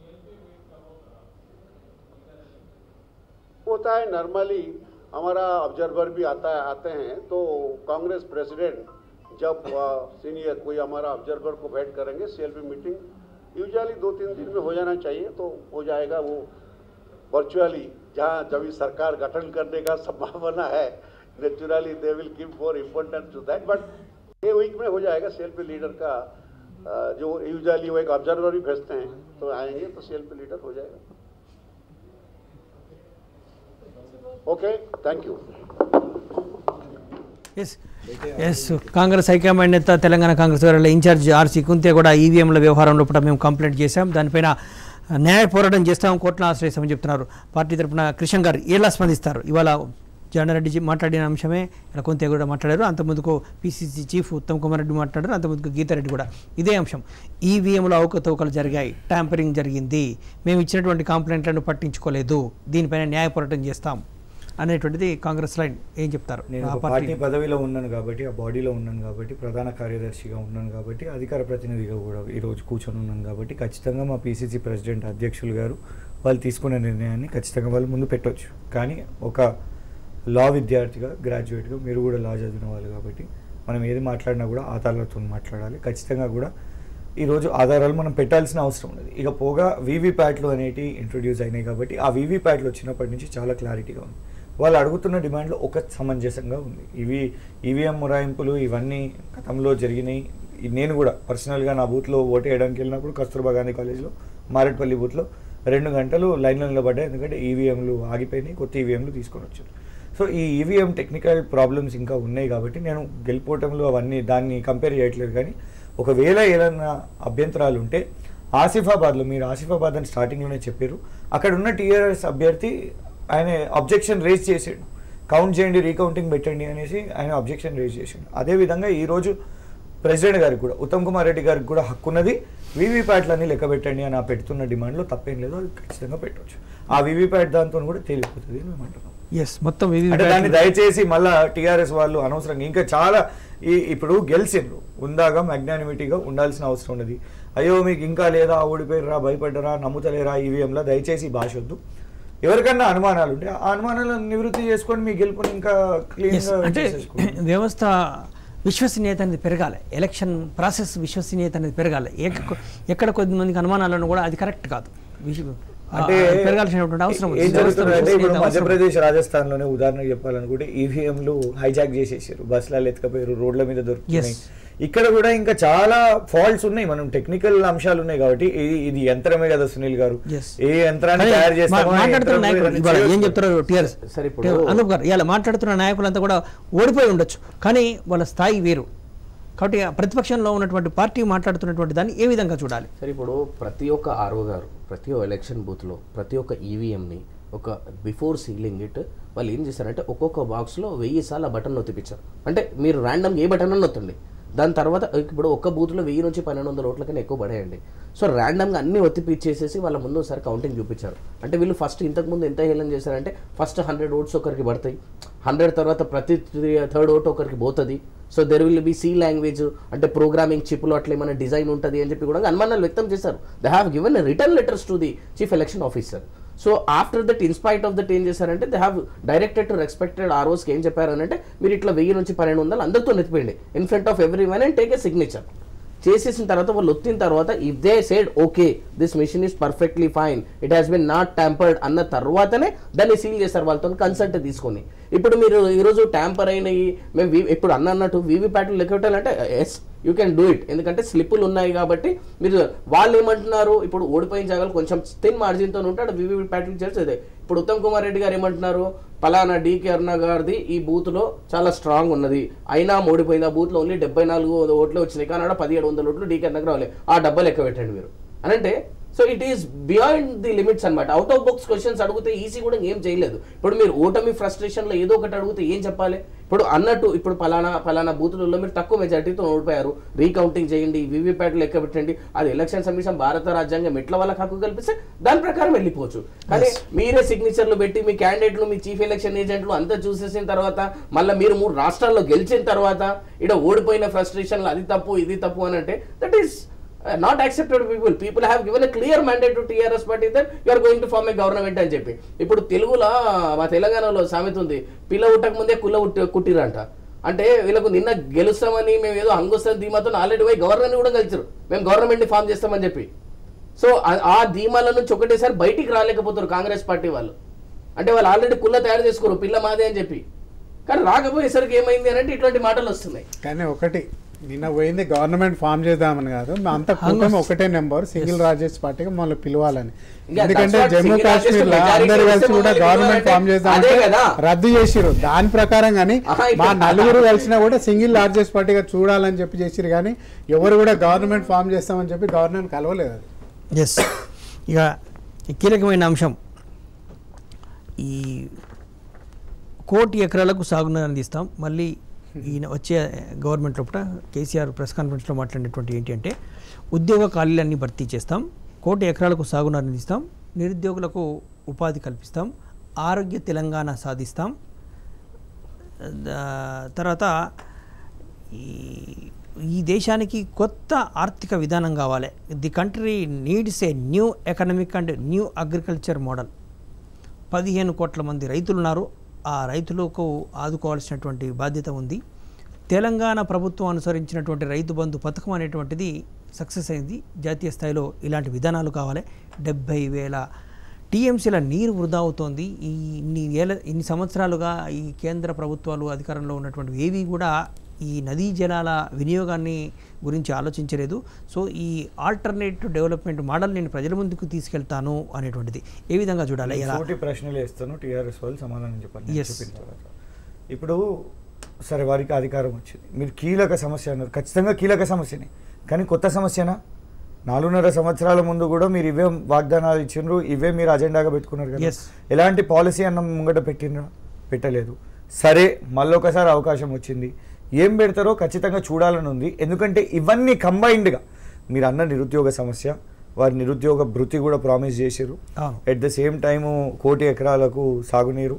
होता है नॉर्मली हमारा ऑब्जर्वर भी आता है आते हैं तो कांग्रेस प्रेसिडेंट जब सीनियर कोई हमारा ऑब्जर्वर को भेंट करेंगे सीएलपी मीटिंग यूजुअली दो तीन दिन में हो जाना चाहिए तो हो जाएगा वो वर्चुअली जहाँ जब भी सरकार गठन करने का संभावना है naturally they will give for importance to that but ये वीक में हो जाएगा सीएलपी लीडर का अ, जो यूजुअली वो एक ऑब्जर्वर भी भेजते हैं तो आएंगे तो सीएलपी लीडर हो जाएगा okay thank you
yes yes Congress high command నేత తెలంగాణ కాంగ్రెస్ గారి ఇన్ఛార్జ్ ఆర్సీ కుంతే కూడా ఈవీఎంల వ్యవహారంలో కూడా మేము కంప్లైంట్ చేశాం దానిపైన న్యాయ పోరాటం చేస్తాం కోర్టును ఆశ్రయిస్తామని చెప్తున్నారు పార్టీ తరపున కృష్ణ గారు ఎలా స్పందిస్తారు ఇవాళ జానారెడ్డి జీ మాట్లాడిన అంశమే ఇలా కొంత కూడా మాట్లాడారు అంతకుముందుకు పిసిసి చీఫ్ ఉత్తమ్ కుమార్ రెడ్డి మాట్లాడారు అంతకుముందుకు గీతారెడ్డి కూడా ఇదే అంశం ఈవీఎంలో అవకతవకలు జరిగాయి ట్యాంపరింగ్ జరిగింది మేము ఇచ్చినటువంటి కంప్లైంట్లను పట్టించుకోలేదు దీనిపైన న్యాయ పోరాటం చేస్తాం అనేటువంటిది కాంగ్రెస్ లైన్ ఏం చెప్తారు
నేను
ఆ
ఒక
పార్టీ
పార్టీ పదవిలో ఉన్నాను కాబట్టి ఆ బాడీలో ఉన్నాను కాబట్టి ప్రధాన కార్యదర్శిగా ఉన్నాను కాబట్టి అధికార ప్రతినిధిగా కూడా ఈరోజు కూర్చొని ఉన్నాను కాబట్టి ఖచ్చితంగా మా పీసీసీ ప్రెసిడెంట్ అధ్యక్షులు గారు వాళ్ళు తీసుకునే నిర్ణయాన్ని ఖచ్చితంగా వాళ్ళు ముందు పెట్టవచ్చు కానీ ఒక లా విద్యార్థిగా గ్రాడ్యుయేట్గా మీరు కూడా లా చదివిన వాళ్ళు కాబట్టి మనం ఏది మాట్లాడినా కూడా ఆధారాలతో మాట్లాడాలి ఖచ్చితంగా కూడా ఈరోజు ఆధారాలు మనం పెట్టాల్సిన అవసరం ఉన్నది ఇక పోగా వీవీప్యాట్లు అనేటివి ఇంట్రొడ్యూస్ అయినాయి కాబట్టి ఆ వీవీప్యాట్లు వచ్చినప్పటి నుంచి చాలా క్లారిటీగా ఉంది వాళ్ళు అడుగుతున్న డిమాండ్లో ఒక సమంజసంగా ఉంది ఇవి ఈవీఎం మొరాయింపులు ఇవన్నీ గతంలో జరిగినాయి ఈ- నేను కూడా పర్సనల్గా నా బూత్లో ఓటు వేయడానికి వెళ్ళినప్పుడు కస్తూర్బా గాంధీ కాలేజ్లో మారేట్పల్లి బూత్లో రెండు గంటలు లైన్లో నిలబడ్డాయి ఎందుకంటే ఈవీఎంలు ఆగిపోయినాయి కొత్త ఈవీఎంలు తీసుకొని వచ్చారు సో ఈ ఈవీఎం టెక్నికల్ ప్రాబ్లమ్స్ ఇంకా ఉన్నాయి కాబట్టి నేను గెలిపోవటంలో అవన్నీ దాన్ని కంపేర్ చేయట్లేదు కానీ ఒకవేళ ఏదైనా అభ్యంతరాలు ఉంటే ఆసిఫాబాద్లో మీరు ఆసిఫాబాద్ అని స్టార్టింగ్లోనే చెప్పారు అక్కడ ఉన్న టీఆర్ఎస్ అభ్యర్థి ఆయన అబ్జెక్షన్ రేజ్ చేసాడు కౌంట్ చేయండి రీకౌంటింగ్ పెట్టండి అనేసి ఆయన అబ్జెక్షన్ రేజ్ చేసాడు అదేవిధంగా ఈరోజు ప్రెసిడెంట్ గారికి కూడా ఉత్తమ్ కుమార్ రెడ్డి గారికి కూడా హక్కు ఉన్నది వీవీప్యాట్లన్నీ లెక్క పెట్టండి అని ఆ పెడుతున్న డిమాండ్లో తప్పేం లేదు అది ఖచ్చితంగా పెట్టవచ్చు ఆ వీవీప్యాట్ దాంతో కూడా తేలిపోతుంది అని మేము అంటున్నాం
ఎస్ మొత్తం ఇది
అంటే దాన్ని దయచేసి మళ్ళా టీఆర్ఎస్ వాళ్ళు అనవసరంగా ఇంకా చాలా ఈ ఇప్పుడు గెలిచిండ్రు ఉందాగా మ్యాగ్నానిమిటీగా ఉండాల్సిన అవసరం ఉన్నది అయ్యో మీకు ఇంకా లేదా ఓడిపోయారా భయపడ్డరా నమ్ముతలేరా ఈవీఎంలా దయచేసి ఈ భాష వద్దు ఎవరికన్నా అనుమానాలు ఉంటే ఆ అనుమానాలను నివృత్తి చేసుకొని మీ గెలుపుని ఇంకా
Yes,
క్లీన్
అంటే వ్యవస్థ విశ్వసనీయత అనేది పెరగాలి ఎలక్షన్ ప్రాసెస్ విశ్వసనీయత అనేది పెరగాలి ఎక్క- ఎక్కడ కొద్దిమందికి అనుమానాలను కూడా అది కరెక్ట్ కాదు విశ్వ-
అంటే
ఆ, పెరగాల్సినటువంటి అవసరం ఉంది.
ఏం
వ్యవస్థ
జరుగుతుందంటే ఇప్పుడు
విశ్వసనీయత అవసరం.
మధ్యప్రదేశ్ రాజస్థాన్ లోనే ఉదాహరణ చెప్పాలనుకుంటే ఈవీఎంలు హైజాక్ చేసేసారు బస్సులలో ఎత్తుకపోయారు రోడ్ల మీద దొరుకుతున్నాయి
Yes.
ఇక్కడ కూడా ఇంకా చాలా ఫాల్ట్స్ ఉన్నాయి మనం టెక్నికల్ అంశాలు ఉన్నాయి కాబట్టి ఇది ఇది యంత్రమే కదా సునీల్ గారు
Yes.
ఏ యంత్రాన్ని
కానీ
తయారు
మా-
చేస్తామో ఆ
మాట్లాడుతున్న
యంత్రంలో
నాయకులు
ఇవన్నీ
ఇవాళ ఏం
చేయొచ్చు.
చెప్తారో టీఆర్ఎస్
సరే ఇప్పుడు-
అనూప్ గారు ఇలా మాట్లాడుతున్న నాయకులంతా కూడా ఓడిపోయి ఉండొచ్చు కానీ వాళ్ళ స్థాయి వేరు కాబట్టి ఆ ప్రతిపక్షంలో ఉన్నటువంటి పార్టీ మాట్లాడుతున్నటువంటి దాన్ని ఏ విధంగా చూడాలి
సరే ఇప్పుడు ప్రతి ఒక్క ఆర్ఓ గారు ప్రతి ఒక్క ఎలక్షన్ బూత్లో ప్రతి ఒక్క ఈవీఎంని ఒక బిఫోర్ సీలింగ్ ఇట్ వాళ్ళు ఏం చేశారంటే ఒక్కొక్క బాక్స్లో వెయ్యి సార్లు ఆ బటన్ నొత్తిపించారు అంటే మీరు ర్యాండమ్ ఏ బటన్ అని నొత్తండి దాని తర్వాత ఇప్పుడు ఒక్క బూత్లో వెయ్యి నుంచి పన్నెండు వందల ఓట్ల కన్నా ఎక్కువ పడేయండి సో ర్యాండమ్గా అన్ని ఒత్తిపిచ్చేసేసి వాళ్ళ ముందు ఒకసారి కౌంటింగ్ చూపించారు అంటే వీళ్ళు ఫస్ట్ ఇంతకుముందు ఎంత హేళన చేశారంటే ఫస్ట్ హండ్రెడ్ ఓట్స్ ఒకరికి పడతాయి హండ్రెడ్ తర్వాత ప్రతి థర్డ్ ఓట్ ఒకరికి పోతుంది so there will be C language అంటే ప్రోగ్రామింగ్ చిప్లో అట్లా ఏమైనా డిజైన్ ఉంటుంది అని చెప్పి కూడా అనుమానాలు వ్యక్తం చేశారు they have given return letters to the chief election officer so after that in spite of that ఏం చేశారంటే they have directed to respected ఆర్ఓస్కి ఏం చెప్పారనంటే మీరు ఇట్లా వెయ్యి నుంచి పన్నెండు వందలు అందరితో నెత్తిపోయింది in front of every one and take a signature చేసేసిన తర్వాత వాళ్ళు ఒత్తిన తర్వాత if they said okay this machine is perfectly fine it has been not tampered అన్న తర్వాతనే దాన్ని సీల్ చేస్తారు వాళ్ళతో కన్సల్ట్ తీసుకొని ఇప్పుడు మీరు ఈరోజు ట్యాంపర్ అయినవి మేము వి- ఇప్పుడు అన్న అన్నట్టు వీవీప్యాట్లు లెక్క పెట్టాలంటే yes you can do it ఎందుకంటే స్లిప్పులు ఉన్నాయి కాబట్టి మీరు వాళ్ళు ఏమంటున్నారు ఇప్పుడు ఓడిపోయిన జాగాలు కొంచెం థిన్ మార్జిన్తో ఉంటాడు వీవీప్యాట్లు చేసేది ఇప్పుడు ఉత్తమ్ కుమార్ రెడ్డి గారు ఏమంటున్నారు పలానా డీకే అరుణ గారిది ఈ బూత్లో చాలా స్ట్రాంగ్ ఉన్నది అయినా ఓడిపోయింది ఆ బూత్లో ఓన్లీ డెబ్బై నాలుగు ఓట్లు వచ్చినాయి కానీ ఆడ పదిహేడు వందల ఓట్లు డీకే అన్నకు రావాలి ఆ డబ్బా లెక్క పెట్టండి మీరు అని అంటే so it is beyond the limits అనమాట అవుట్ ఆఫ్ బాక్స్ క్వశ్చన్స్ అడిగితే ఈజీ కూడా ఏం చేయలేదు ఇప్పుడు మీరు ఓటమి ఫ్రస్ట్రేషన్ లో ఏదో ఒకటి అడిగితే ఏం చెప్పాలి ఇప్పుడు అన్నట్టు ఇప్పుడు పలానా పలానా బూతులలో మీరు తక్కువ మెజార్టీతో ఓడిపోయారు రీకౌంటింగ్ చేయండి వీవీప్యాట్ లెక్క పెట్టండి అది ఎలక్షన్ కమిషన్ భారత రాజ్యాంగం ఎట్లా వాళ్ళకి హక్కు కల్పిస్తే దాని ప్రకారం వెళ్ళిపోవచ్చు కానీ మీరే సిగ్నేచర్లు పెట్టి మీ క్యాండిడేట్లు మీ చీఫ్ ఎలక్షన్ ఏజెంట్లు అంతా చూసేసిన తర్వాత మళ్ళీ మీరు మూడు రాష్ట్రాల్లో గెలిచిన తర్వాత ఇక్కడ ఓడిపోయిన ఫ్రస్ట్రేషన్లు అది తప్పు ఇది తప్పు అని అంటే that is not accepted people people have given a clear mandate to TRS party that you're going to form a government అని చెప్పి ఇప్పుడు తెలుగులో మా తెలంగాణలో సామెత ఉంది పిల్ల ఉట్టక ముందే కుల్ల ఉట్టి కుట్టిరంట అంటే వీళ్ళకు నిన్న గెలుస్తామని మేము ఏదో హంగుస్తాం ధీమాతో ఆల్రెడీ పోయి గవర్నర్ని కూడా కలిసారు మేము గవర్నమెంట్ని ఫామ్ చేస్తామని చెప్పి సో ఆ- ఆ ధీమాల నుంచి ఒకటేసారి బయటికి రాలేకపోతారు కాంగ్రెస్ పార్టీ వాళ్ళు అంటే వాళ్ళు ఆల్రెడీ కుల్ల తయారు చేసుకోరు పిల్ల మాదే అని చెప్పి కానీ రాకపోయేసరికి ఏమైంది అని అంటే ఇటువంటి మాటలు వస్తున్నాయి
కానీ ఒకటి నిన్న పోయింది గవర్నమెంట్ ఫామ్ చేద్దామని కాదు మా అంత కూటమి ఒకటే నెంబర్ సింగిల్ రాజేష్ పార్టీగా మమ్మల్ని పిలవాలని
ఇంకా
ఎందుకంటే
that's what
Jammu
single Rajesh
Kashmir లో
majority
అందరు
వస్తే
కలిసి కూడా
మమ్మల్ని
గవర్నమెంట్
పిలవాలంటే
ఫామ్
అదే
చేద్దామంటే
కదా.
రద్దు చేసిరు దాని ప్రకారం కానీ
ఆహా,
మా
ఇక్కడ-
నలుగురు కలిసినా కూడా సింగిల్ లార్జెస్ట్ పార్టీగా చూడాలని చెప్పి చేసిరు కానీ ఎవరు కూడా గవర్నమెంట్ ఫామ్ చేస్తామని చెప్పి గవర్నమెంట్ కలవలేదు అది
ఎస్ ఇక ఈ కీలకమైన అంశం ఈ కోటి ఎకరాలకు సాగునీరు అందిస్తాం మళ్ళీ ఈయన వచ్చే గవర్నమెంట్ లోపల కేసీఆర్ ప్రెస్ కాన్ఫరెన్స్లో మాట్లాడినటువంటి ఏంటి అంటే ఉద్యోగ ఖాళీలన్నీ భర్తీ చేస్తాం కోటి ఎకరాలకు సాగునీరు అందిస్తాం నిరుద్యోగులకు ఉపాధి కల్పిస్తాం ఆరోగ్య తెలంగాణ సాధిస్తాం దా- తర్వాత ఈ ఈ దేశానికి కొత్త ఆర్థిక విధానం కావాలి the country needs a new economic and new agriculture model పదిహేను కోట్ల మంది రైతులు ఉన్నారు ఆ రైతులకు ఆదుకోవాల్సినటువంటి బాధ్యత ఉంది తెలంగాణ ప్రభుత్వం అనుసరించినటువంటి రైతు బంధు పథకం అనేటువంటిది సక్సెస్ అయింది జాతీయ స్థాయిలో ఇలాంటి విధానాలు కావాలి డెబ్బై వేల టీఎంసీల నీరు వృధా అవుతోంది ఈ ఇన్ని వేల ఇన్ని సంవత్సరాలుగా ఈ కేంద్ర ప్రభుత్వాలు అధికారంలో ఉన్నటువంటి ఏవి కూడా ఈ నదీ జలాల వినియోగాన్ని గురించి ఆలోచించలేదు సో ఈ ఆల్టర్నేటివ్ డెవలప్మెంట్ మోడల్ నేను ప్రజల ముందుకు తీసుకెళ్తాను అనేటువంటిది ఏ విధంగా చూడాలి ఎలా
సోటి ప్రశ్నలు వేస్తాను టీఆర్ఎస్ వాళ్ళు సమాధానం చెప్పండి నేను
Yes.
చెప్పిన తర్వాత ఇప్పుడు సరే వారికి అధికారం వచ్చింది మీరు కీలక సమస్య అన్నారు ఖచ్చితంగా కీలక సమస్యనే కానీ కొత్త సమస్యనా నాలుగున్నర సంవత్సరాల ముందు కూడా మీరు ఇవే వాగ్దానాలు ఇచ్చిండ్రు ఇవే మీరు అజెండాగా పెట్టుకున్నారు కదా
Yes.
ఎలాంటి పాలసీ అన్న ముంగట పెట్టిండ్రా పెట్టలేదు సరే మళ్ళొకసారి అవకాశం వచ్చింది ఏం పెడతారో ఖచ్చితంగా చూడాలని ఉంది ఎందుకంటే ఇవన్నీ కంబైన్డ్గా మీరు అన్న నిరుద్యోగ సమస్య వారి నిరుద్యోగ భృతి కూడా ప్రామిస్ చేశారు
అవును.
ఎట్ ద సేమ్ టైము కోటి ఎకరాలకు సాగునీరు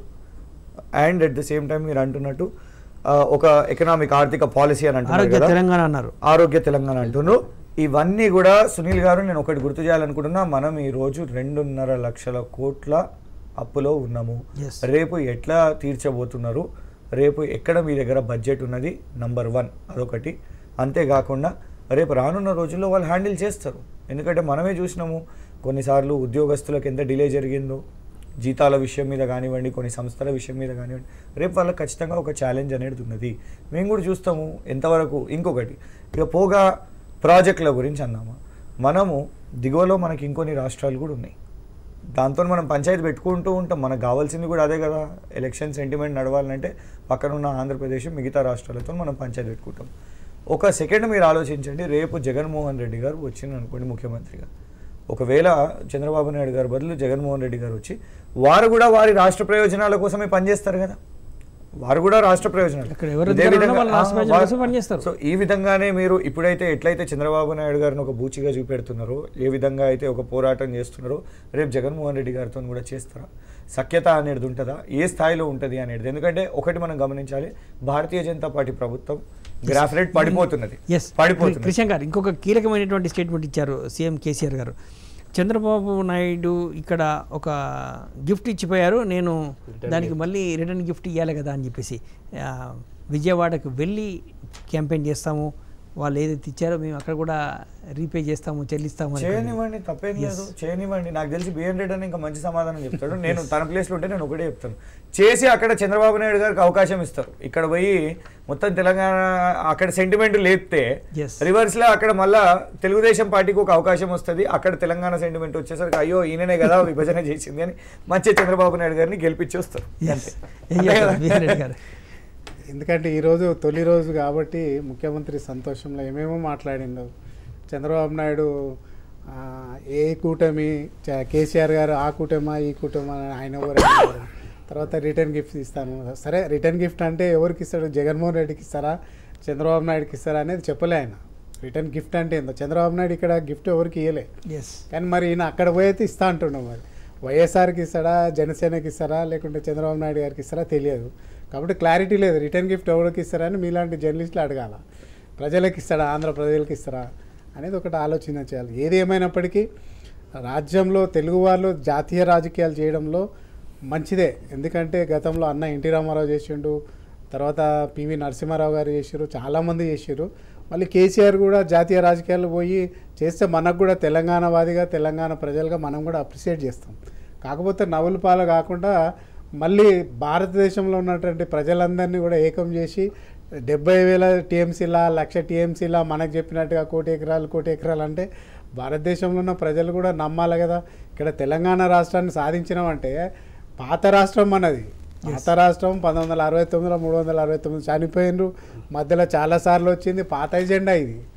and at the same time మీరు అంటున్నట్టు ఆ, ఒక ఎకనామిక్ ఆర్థిక పాలసీ అని అంటున్నారు
ఆరోగ్య
కదా
తెలంగాణ అన్నారు
ఆరోగ్య తెలంగాణ అంటున్నారు ఇవన్నీ కూడా సునీల్ గారు నేను ఒకటి గుర్తు చేయాలనుకుంటున్నా మనం ఈ రోజు రెండున్నర లక్షల కోట్ల అప్పులో ఉన్నాము
Yes.
రేపు ఎట్లా తీర్చబోతున్నారు రేపు ఎక్కడ మీ దగ్గర బడ్జెట్ ఉన్నది నంబర్ వన్ అదొకటి అంతేకాకుండా రేపు రానున్న రోజుల్లో వాళ్ళు హ్యాండిల్ చేస్తారు ఎందుకంటే మనమే చూసినాము కొన్నిసార్లు ఉద్యోగస్తులకు ఎంత డిలే జరిగిందో జీతాల విషయం మీద కానివ్వండి కొన్ని సంస్థల విషయం మీద కానివ్వండి రేపు వాళ్ళకి ఖచ్చితంగా ఒక ఛాలెంజ్ అనేది ఉన్నది మేము కూడా చూస్తాము ఎంతవరకు ఇంకొకటి ఇక పోగా ప్రాజెక్టుల గురించి అన్నాము మనము దిగువలో మనకి ఇంకొన్ని రాష్ట్రాలు కూడా ఉన్నాయి దాంతో మనం పంచాయతీ పెట్టుకుంటూ ఉంటాం మనకు కావాల్సింది కూడా అదే కదా ఎలక్షన్ సెంటిమెంట్ నడవాలంటే పక్కన ఉన్న ఆంధ్రప్రదేశ్ మిగతా రాష్ట్రాలతో మనం పంచాయతీ పెట్టుకుంటాం ఒక సెకండ్ మీరు ఆలోచించండి రేపు జగన్మోహన్ రెడ్డి గారు వచ్చింది అనుకోండి ముఖ్యమంత్రిగా ఒకవేళ చంద్రబాబు నాయుడు గారు బదులు జగన్మోహన్ రెడ్డి గారు వచ్చి వారు కూడా వారి రాష్ట్ర ప్రయోజనాల కోసమే పనిచేస్తారు కదా వారు కూడా రాష్ట్ర ప్రయోజనాలు
ఇక్కడ ఎవరు
ఇదే
అధికారంలో
విధంగా-
వాళ్ళు రాష్ట్ర
ఆ,
ప్రయోజనాల
వారు-
కోసం పనిచేస్తారు.
సో ఈ విధంగానే మీరు ఇప్పుడైతే ఎట్లయితే చంద్రబాబు నాయుడు గారిని ఒక బూచిగా చూపెడుతున్నారో ఏ విధంగా అయితే ఒక పోరాటం చేస్తున్నారో రేపు జగన్మోహన్ రెడ్డి గారితో కూడా చేస్తారా సఖ్యత అనేది ఉంటుందా ఏ స్థాయిలో ఉంటుంది అనేది ఎందుకంటే ఒకటి మనం గమనించాలి భారతీయ జనతా పార్టీ ప్రభుత్వం గ్రాఫ్ రేట్ పడిపోతున్నది
ఎస్
పడిపోతున్నది
కృష్ణ గారు ఇంకొక కీలకమైనటువంటి స్టేట్మెంట్ ఇచ్చారు సీఎం కేసీఆర్ గారు చంద్రబాబు నాయుడు ఇక్కడ ఒక గిఫ్ట్ ఇచ్చిపోయారు నేను దానికి మళ్ళీ రిటర్న్ గిఫ్ట్ ఇవ్వాలి కదా అని చెప్పేసి ఆ, విజయవాడకు వెళ్ళి క్యాంపెయిన్ చేస్తాము వాళ్ళు ఏదైతే ఇచ్చారో మేము అక్కడ కూడా రీపే చేస్తాము చెల్లిస్తాము అని
చేయనివ్వండి తప్పేం లేదు చేయనివ్వండి నాకు తెలిసి బిఎన్ రెడ్డి అని ఇంకా మంచి సమాధానం చెప్తాడు నేను తన ప్లేస్లో ఉంటే నేను ఒకటే చెప్తాను చేసి అక్కడ చంద్రబాబు నాయుడు గారికి అవకాశం ఇస్తారు ఇక్కడ పోయి మొత్తం తెలంగాణ అక్కడ సెంటిమెంట్ లేపితే
Yes.
రివర్స్ లో అక్కడ మళ్ళా తెలుగుదేశం పార్టీకి ఒక అవకాశం వస్తుంది అక్కడ తెలంగాణ సెంటిమెంట్ వచ్చేసరికి అయ్యో ఈయననే కదా విభజన చేసింది అని మంచి చంద్రబాబు నాయుడు గారిని గెలిపించి వస్తారు
Yes.
అంతే.
ఏం
అంతే
చెప్తారు
కదా?
బిఆర్ రెడ్డి గారు
ఎందుకంటే ఈరోజు తొలి రోజు కాబట్టి ముఖ్యమంత్రి సంతోషంలో ఏమేమో మాట్లాడిండు చంద్రబాబు నాయుడు ఆ, ఏ కూటమి చ- కేసీఆర్ గారు ఆ కూటమా ఈ కూటమా అని ఆయన ఎవరు అడిగారు. తర్వాత రిటర్న్ గిఫ్ట్ ఇస్తాను సరే రిటర్న్ గిఫ్ట్ అంటే ఎవరికి ఇస్తాడు జగన్మోహన్ రెడ్డికి ఇస్తారా చంద్రబాబు నాయుడుకి ఇస్తారా అనేది చెప్పలే ఆయన రిటర్న్ గిఫ్ట్ అంటే ఏందో చంద్రబాబు నాయుడు ఇక్కడ గిఫ్ట్ ఎవరికి ఇవ్వలే
ఎస్
కానీ మరి ఈయన అక్కడ పోయితే ఇస్తా అంటున్నాం మరి వైఎస్ఆర్కి ఇస్తాడా జనసేనకి ఇస్తారా లేకుంటే చంద్రబాబు నాయుడు గారికి ఇస్తారా తెలియదు కాబట్టి క్లారిటీ లేదు రిటర్న్ గిఫ్ట్ ఎవరికి ఇస్తారా అని మీలాంటి జర్నలిస్టులు అడగాల ప్రజలకు ఇస్తాడా ఆంధ్ర ప్రజలకు ఇస్తారా అనేది ఒకటి ఆలోచన చేయాలి ఏది ఏమైనప్పటికీ రాజ్యంలో తెలుగు వాళ్ళు జాతీయ రాజకీయాలు చేయడంలో మంచిదే ఎందుకంటే గతంలో అన్న ఎన్టీ రామారావు చేసిండు తర్వాత పివి నరసింహారావు గారు చేసారు చాలామంది చేసారు మళ్ళీ కేసీఆర్ కూడా జాతీయ రాజకీయాలు పోయి చేస్తే మనకు కూడా తెలంగాణ వాదిగా తెలంగాణ ప్రజలుగా మనం కూడా అప్రిషియేట్ చేస్తాం కాకపోతే నవ్వుల పాలు కాకుండా మళ్ళీ భారతదేశంలో ఉన్నటువంటి ప్రజలందరినీ కూడా ఏకం చేసి డెబ్బై వేల టీఎంసీలా లక్ష టీఎంసీలా మనకు చెప్పినట్టుగా కోటి ఎకరాలు కోటి ఎకరాలు అంటే భారతదేశంలో ఉన్న ప్రజలు కూడా నమ్మాలి కదా ఇక్కడ తెలంగాణ రాష్ట్రాన్ని సాధించినామంటే పాత రాష్ట్రం మనది పాత రాష్ట్రం పంతొమ్మిది వందల అరవై తొమ్మిదిలో మూడు వందల అరవై తొమ్మిది చనిపోయినరు మధ్యలో చాలాసార్లు వచ్చింది పాత ఎజెండా ఇది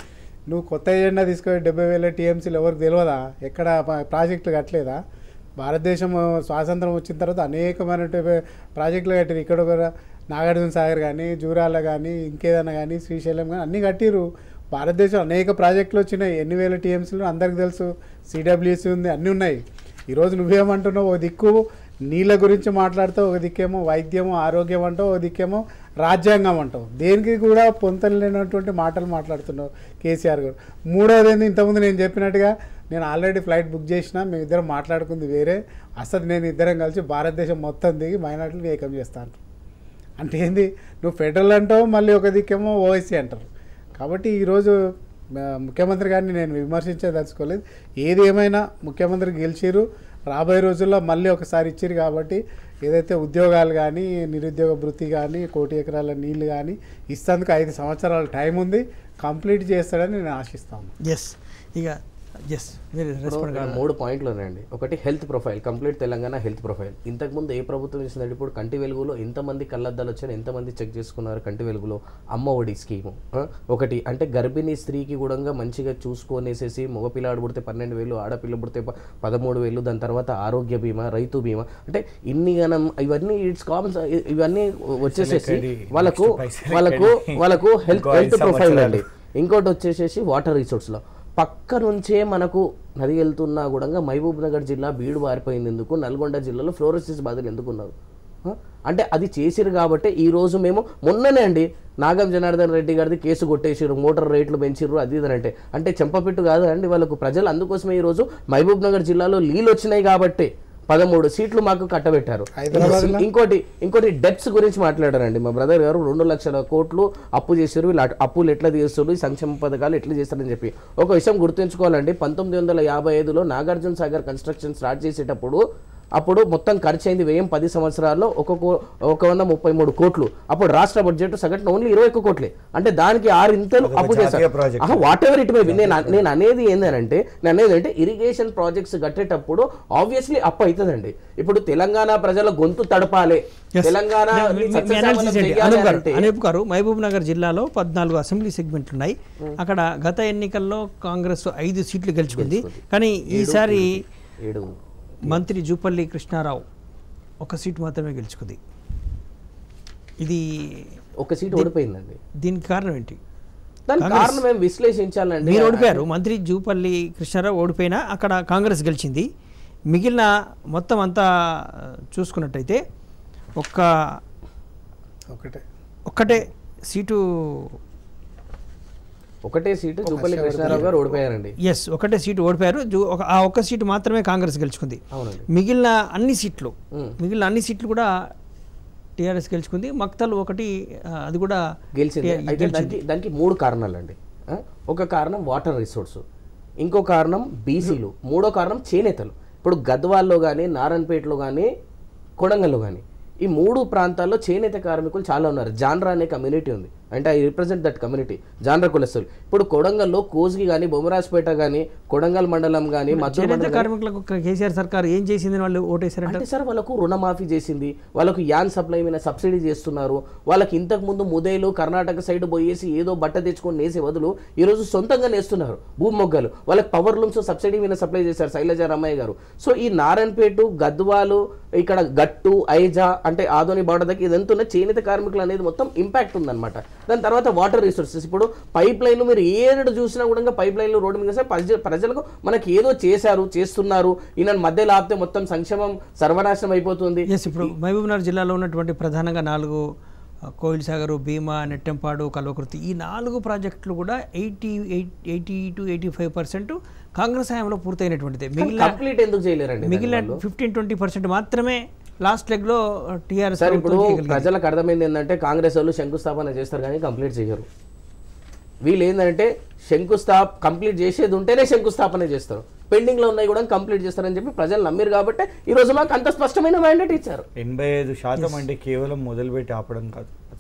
నువ్వు కొత్త ఏజెండా తీసుకొని డెబ్బై వేల టీఎంసీలు ఎవరికి తెలియదా ఎక్కడ ప- ప్రాజెక్టులు కట్టలేదా భారతదేశం స్వాతంత్రం వచ్చిన తర్వాత అనేకమైన ప్రాజెక్టులు కట్టారు ఇక్కడ ఒక నాగార్జున సాగర్ కానీ జూరాల కానీ ఇంకేదైనా కానీ శ్రీశైలం కానీ అన్నీ కట్టిరు భారతదేశం అనేక ప్రాజెక్టులు వచ్చినాయి ఎన్ని వేల టీఎంసీలు అందరికి తెలుసు సిడబ్ల్యూసీ ఉంది అన్నీ ఉన్నాయి ఈరోజు నువ్వేమంటున్నావు ఓ దిక్కు నీళ్ళ గురించి మాట్లాడుతావు ఒక దిక్కేమో వైద్యము ఆరోగ్యం అంటావు ఒక దిక్కేమో రాజ్యాంగం అంటావు దేనికి కూడా పొంతలు లేనటువంటి మాటలు మాట్లాడుతున్నావు కేసీఆర్ గారు మూడోది ఏంది ఇంతకుముందు నేను చెప్పినట్టుగా నేను ఆల్రెడీ ఫ్లైట్ బుక్ చేసిన మేము ఇద్దరం మాట్లాడుకుంది వేరే అసలు నేను ఇద్దరం కలిసి భారతదేశం మొత్తం దిగి మైనార్టీని ఏకం చేస్తాను అంటే ఏంది నువ్వు ఫెడరల్ అంటావు మళ్ళీ ఒక దిక్కేమో ఓవైసీ అంటారు కాబట్టి ఈరోజు ఆ, ముఖ్యమంత్రి గారిని నేను విమర్శించదలుచుకోలేదు ఏది ఏమైనా ముఖ్యమంత్రి గెలిచిరు రాబోయే రోజుల్లో మళ్ళీ ఒకసారి ఇచ్చిరు కాబట్టి ఏదైతే ఉద్యోగాలు కానీ నిరుద్యోగ వృత్తి కానీ కోటి ఎకరాల నీళ్లు కానీ ఇస్తేందుకు ఐదు సంవత్సరాల టైం ఉంది కంప్లీట్ చేస్తాడని నేను ఆశిస్తాను
ఎస్ ఇక ఎస్ మీరు రెస్పాండ్
ఇప్పుడు మూడు పాయింట్లు ఉన్నాయండి ఒకటి health profile complete Telangana health profile ఇంతకుముందు ఏ ప్రభుత్వం ఇస్తుందంటే ఇప్పుడు కంటి వెలుగులో ఎంతమంది కళ్ళద్దాలు వచ్చారు ఎంతమంది చెక్ చేసుకున్నారు కంటి వెలుగులో అమ్మ ఒడి స్కీము ఆ? ఒకటి అంటే గర్భిణీ స్త్రీకి కూడా మంచిగా చూసుకొనేసేసి మగ పిల్లాడు పుడితే పన్నెండు వేలు ఆడపిల్ల పుడితే ప- పదమూడు వేలు దాని తర్వాత ఆరోగ్య బీమా రైతు బీమా అంటే ఇన్ని గనం ఇవన్నీ ఇట్స్ కామన్ ఇవన్నీ వచ్చేసేసి
ఎక్కడి
వాళ్ళకు
next పైసలు
వాళ్ళకు
ఎక్కడి?
వాళ్ళకు హెల్త్
ఇంకో ఐదు
హెల్త్ ప్రొఫైల్ అండి
సంవత్సరాలు.
ఇంకోటి వచ్చేసేసి వాటర్ రిసోర్స్లో పక్క నుంచే మనకు నది వెళ్తున్నా కూడా మహబూబ్ నగర్ జిల్లా బీడు వారిపోయింది ఎందుకు నల్గొండ జిల్లాలో ఫ్లోరోసిస్ బాధలు ఎందుకు ఉన్నారు ఆ? అంటే అది చేసిరు కాబట్టి ఈ రోజు మేము మొన్ననే అండి నాగం జనార్దన్ రెడ్డి గారిది కేసు కొట్టేసిరు మోటార్ రేట్లు పెంచిర్రు అది ఇది అని అంటే అంటే చెంపపెట్టు కాదు అండి వాళ్ళకు ప్రజలు అందుకోసమే ఈ రోజు మహబూబ్ నగర్ జిల్లాలో నీళ్ళు వచ్చినాయి కాబట్టి పదమూడు సీట్లు మాకు కట్టబెట్టారు
హైదరాబాద్లో?
ఇంకోటి ఇంకోటి డెప్స్ గురించి మాట్లాడారండి మా బ్రదర్ గారు రెండు లక్షల కోట్లు అప్పు చేశారు వీళ్ళు అటు- అప్పులు ఎట్లా తీస్తారు ఈ సంక్షేమ పథకాలు ఎట్లా చేస్తారని చెప్పి ఒక విషయం గుర్తుంచుకోవాలండి పంతొమ్మిది వందల యాభై ఐదులో నాగార్జున సాగర్ కన్స్ట్రక్షన్ స్టార్ట్ చేసేటప్పుడు అప్పుడు మొత్తం ఖర్చు అయింది వ్యయం పది సంవత్సరాల్లో ఒక కో- ఒక వంద ముప్పై మూడు కోట్లు అప్పుడు రాష్ట్ర బడ్జెట్ సగటున ఓన్లీ ఇరవై ఒక్క కోట్లే అంటే దానికి ఆరు ఇంతలు
అదొక
అప్పు
జాతీయ
చేశారు
project.
Whatever it may నేను అ- నేను అనేది ఏంటంటే నేను అనేది అంటే ఇరిగేషన్ ప్రాజెక్ట్స్ కట్టేటప్పుడు ఆబ్వియస్లీ అప్పు అవుతుందండి ఇప్పుడు తెలంగాణ ప్రజల గొంతు తడపాలి తెలంగాణ సస్యశ్యామలం చెయ్యాలి అంటే
అనూప్ గారు మహబూబ్ నగర్ జిల్లాలో పద్నాలుగు అసెంబ్లీ సెగ్మెంట్లు ఉన్నాయి అక్కడ గత ఎన్నికల్లో కాంగ్రెస్ ఐదు సీట్లు గెలుచుకుంది కానీ ఈసారి
ఏడు
మంత్రి జూపల్లి కృష్ణారావు ఒక సీటు మాత్రమే గెలుచుకుంది ఇది
ఒక సీట్ ఓడిపోయిందండి
దీనికి కారణం ఏంటి
దానికి కారణం మేము విశ్లేషించాలండి
మీరు ఓడిపోయారు మంత్రి జూపల్లి కృష్ణారావు ఓడిపోయినా అక్కడ కాంగ్రెస్ గెలిచింది మిగిలిన మొత్తం అంతా ఆ, చూసుకున్నట్టయితే ఒక్క
ఒకటే
ఒక్కటే సీటు
ఒకటే సీటు జూపల్లి కృష్ణారావు గారు ఓడిపోయారండి
ఎస్ ఒకటే సీటు ఓడిపోయారు జూ- ఒక ఆ ఒక్క సీటు మాత్రమే కాంగ్రెస్ గెలుచుకుంది
అవునండి
మిగిలిన అన్ని సీట్లు
మ్మ్.
మిగిలిన అన్ని సీట్లు కూడా టీఆర్ఎస్ గెలుచుకుంది మక్తల్ ఒకటి ఆ, అది కూడా
గెలిచింది
టి-
అయితే దానికి దానికి మూడు కారణాలు అండి ఆ? ఒక కారణం వాటర్ రిసోర్స్ ఇంకో కారణం బీసీలు మూడో కారణం చేనేతలు ఇప్పుడు గద్వాల్లో కానీ నారాయణపేటలో కానీ కొడంగల్లో కానీ ఈ మూడు ప్రాంతాల్లో చేనేత కార్మికులు చాలా ఉన్నారు జాన్రా అనే కమ్యూనిటీ ఉంది అంటే ఐ రిప్రజెంట్ దట్ కమ్యూనిటీ జాన్రా కులస్తులు ఇప్పుడు కొడంగల్లో కోజ్గి కానీ బొమ్మరాజ్పేట కానీ కొడంగల్ మండలం కానీ మద్దూరు
చేనేత
మండలం
కార్మికులకు కేసీఆర్ సర్కార్ ఏం చేసిందని వాళ్ళు ఓటేశారంట
అంటే సార్ వాళ్ళకు రుణమాఫీ చేసింది వాళ్ళకు యాన్ సప్లై మీద సబ్సిడీ చేస్తున్నారు వాళ్ళకి ఇంతకు ముందు ముదేలు కర్ణాటక సైడ్ పోయేసి ఏదో బట్ట తెచ్చుకొని నేసే బదులు ఈరోజు సొంతంగా నేస్తున్నారు భూమి మొగ్గలు వాళ్ళకి పవర్ లూమ్స్ సబ్సిడీ మీద సప్లై చేశారు శైలజ రమయ్య గారు సో ఈ నారాయణపేట గద్వాలు ఇక్కడ గట్టు ఐజా అంటే ఆదోని బార్డర్ దగ్గర ఇదంతా ఉన్న చేనేత కార్మికులు అనేది మొత్తం ఇంపాక్ట్ ఉందన్నమాట దాని తర్వాత వాటర్ రిసోర్సెస్ ఇప్పుడు పైప్ లైన్లు మీరు ఏడు చూసినా కూడా పైప్ లైన్లు రోడ్డు మీద వేస్తే ప్రజ- ప్రజలకు మనకి ఏదో చేశారు చేస్తున్నారు ఈయన మధ్యలో ఆపితే మొత్తం సంక్షేమం సర్వనాశనం అయిపోతుంది
ఎస్ ఇప్పుడు మహబూబ్నగర్ జిల్లాలో ఉన్నటువంటి ప్రధానంగా నాలుగు ఆ, కోయిల్ సాగర్ భీమా నెట్టెంపాడు కల్వకుర్తి ఈ నాలుగు ప్రాజెక్టులు కూడా eighty eight eighty two eighty five percent Congress హయాంలో పూర్తయినటువంటిది మిగిలిన
కంప్లీట్ ఎందుకు చేయలేరండి
మిగిలిన
దానివల్ల?
ఫిఫ్టీన్ ట్వంటీ పర్సెంట్ మాత్రమే లాస్ట్ లెగ్లో టీఆర్ఎస్
సార్ ఇప్పుడు ప్రజలకు అర్థమైంది ఏంటంటే కాంగ్రెస్ వాళ్ళు శంకుస్థాపన చేస్తారు కానీ కంప్లీట్ చేయరు వీళ్ళు ఏంటంటే శంకుస్థాప్ కంప్లీట్ చేసేది ఉంటేనే శంకుస్థాపన చేస్తారు పెండింగ్ లో ఉన్నాయి కూడా కంప్లీట్ చేస్తారని చెప్పి ప్రజలు నమ్మిరు కాబట్టి ఈ రోజు మాకు అంత స్పష్టమైన మ్యాండేట్ ఇచ్చారు
ఎనభై ఐదు శాతం అంటే కేవలం మొదలుపెట్టి ఆపడం కాదు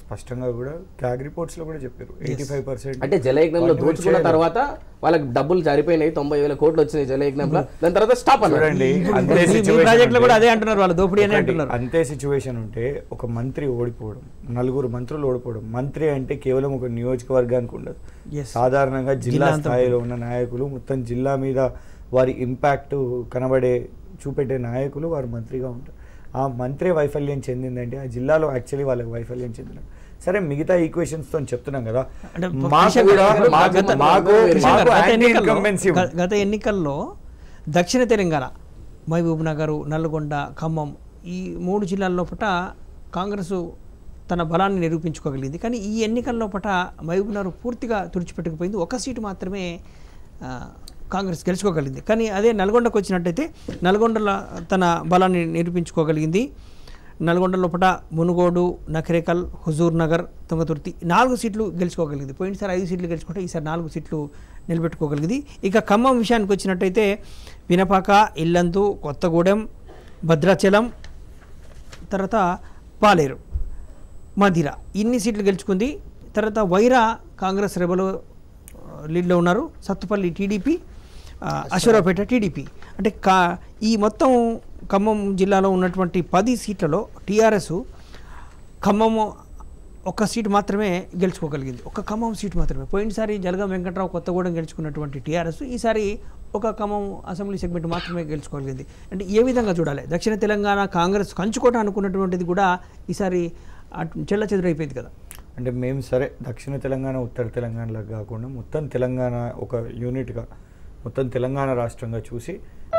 స్పష్టంగా కూడా క్యాగ్ రిపోర్ట్స్ లో కూడా చెప్పారు ఎయిటీ ఫైవ్ పర్సెంట్
అంటే జలయజ్ఞంలో దోచుకున్న తర్వాత వాళ్ళకి డబ్బులు సరిపోయినాయి తొంభై వేల కోట్లు వచ్చినాయి జలయజ్ఞంలో దాని తర్వాత స్టాప్ అన్నారు
చూడండి అంతే
మీ- మీ
situation
ప్రాజెక్టులో కూడా
ఉంటే-
అదే అంటున్నారు వాళ్ళు దోపిడీ అని
ఒకటి,
అంటున్నారు
అంతే సిచ్యువేషన్ ఉంటే ఒక మంత్రి ఓడిపోవడం నలుగురు మంత్రులు ఓడిపోవడం మంత్రి అంటే కేవలం ఒక నియోజకవర్గానికి ఉండదు
Yes.
సాధారణంగా జిల్లా
జిల్లా అంతా
స్థాయిలో ఉన్న నాయకులు మొత్తం జిల్లా మీద వారి ఇంపాక్ట్ కనబడే చూపెట్టే నాయకులు వారు మంత్రిగా ఉంటారు ఆ మంత్రి వైఫల్యం చెందిందంటే ఆ జిల్లాలో యాక్చువల్లీ వాళ్ళకి వైఫల్యం చెందినట్టు సరే మిగతా ఈక్వేషన్స్ తో చెప్తున్నాం కదా
అంటే
మాకు
కిషన్
కూడా
గారు,
మాకు
గత-
మాకు
కిషన్
మాకు
గారు, గత
anti
ఎన్నికల్లో-
incumbency ఉంది.
గ- గత ఎన్నికల్లో దక్షిణ తెలంగాణ మహబూబ్ నగర్ నల్గొండ ఖమ్మం ఈ మూడు జిల్లాల లోపల కాంగ్రెస్ తన బలాన్ని నిరూపించుకోగలిగింది కానీ ఈ ఎన్నికల లోపల మహబూబ్ నగర్ పూర్తిగా తుడిచిపెట్టుకుపోయింది ఒక సీటు మాత్రమే ఆ, కాంగ్రెస్ గెలుచుకోగలిగింది కానీ అదే నల్గొండకు వచ్చినట్టయితే నల్గొండలో తన బలాన్ని నిరూపించుకోగలిగింది నల్గొండ లోపల మునుగోడు నకరేకల్ హుజూర్ నగర్ తుంగతుర్తి నాలుగు సీట్లు గెలుచుకోగలిగింది పోయినసారి ఐదు సీట్లు గెలుచుకుంటే ఈసారి నాలుగు సీట్లు నిలబెట్టుకోగలిగింది ఇక ఖమ్మం విషయానికి వచ్చినట్టయితే వినపాక ఇల్లందు కొత్తగూడెం భద్రాచలం తర్వాత పాలేరు మధిర ఇన్ని సీట్లు గెలుచుకుంది తర్వాత వైరా కాంగ్రెస్ రెబలు ఆ, లీడ్లో ఉన్నారు సత్తుపల్లి టీడీపీ ఆ, అశ్వరావుపేట టీడీపీ అంటే కా ఈ మొత్తం ఖమ్మం జిల్లాలో ఉన్నటువంటి పది సీట్లలో టీఆర్ఎస్ ఖమ్మం ఒక్క సీటు మాత్రమే గెలుచుకోగలిగింది ఒక ఖమ్మం సీటు మాత్రమే పోయినసారి జలగం వెంకట్రావు కొత్తగూడెం గెలుచుకున్నటువంటి టీఆర్ఎస్ ఈసారి ఒక ఖమ్మం అసెంబ్లీ సెగ్మెంట్ మాత్రమే గెలుచుకోగలిగింది అంటే ఏ విధంగా చూడాలి దక్షిణ తెలంగాణ కాంగ్రెస్ కంచుకోట అనుకున్నటువంటిది కూడా ఈసారి చెల్ల చెదురైపోయింది కదా
అంటే మేము సరే దక్షిణ తెలంగాణ ఉత్తర తెలంగాణలో కాకుండా మొత్తం తెలంగాణ ఒక యూనిట్గా మొత్తం తెలంగాణ రాష్ట్రంగా చూసి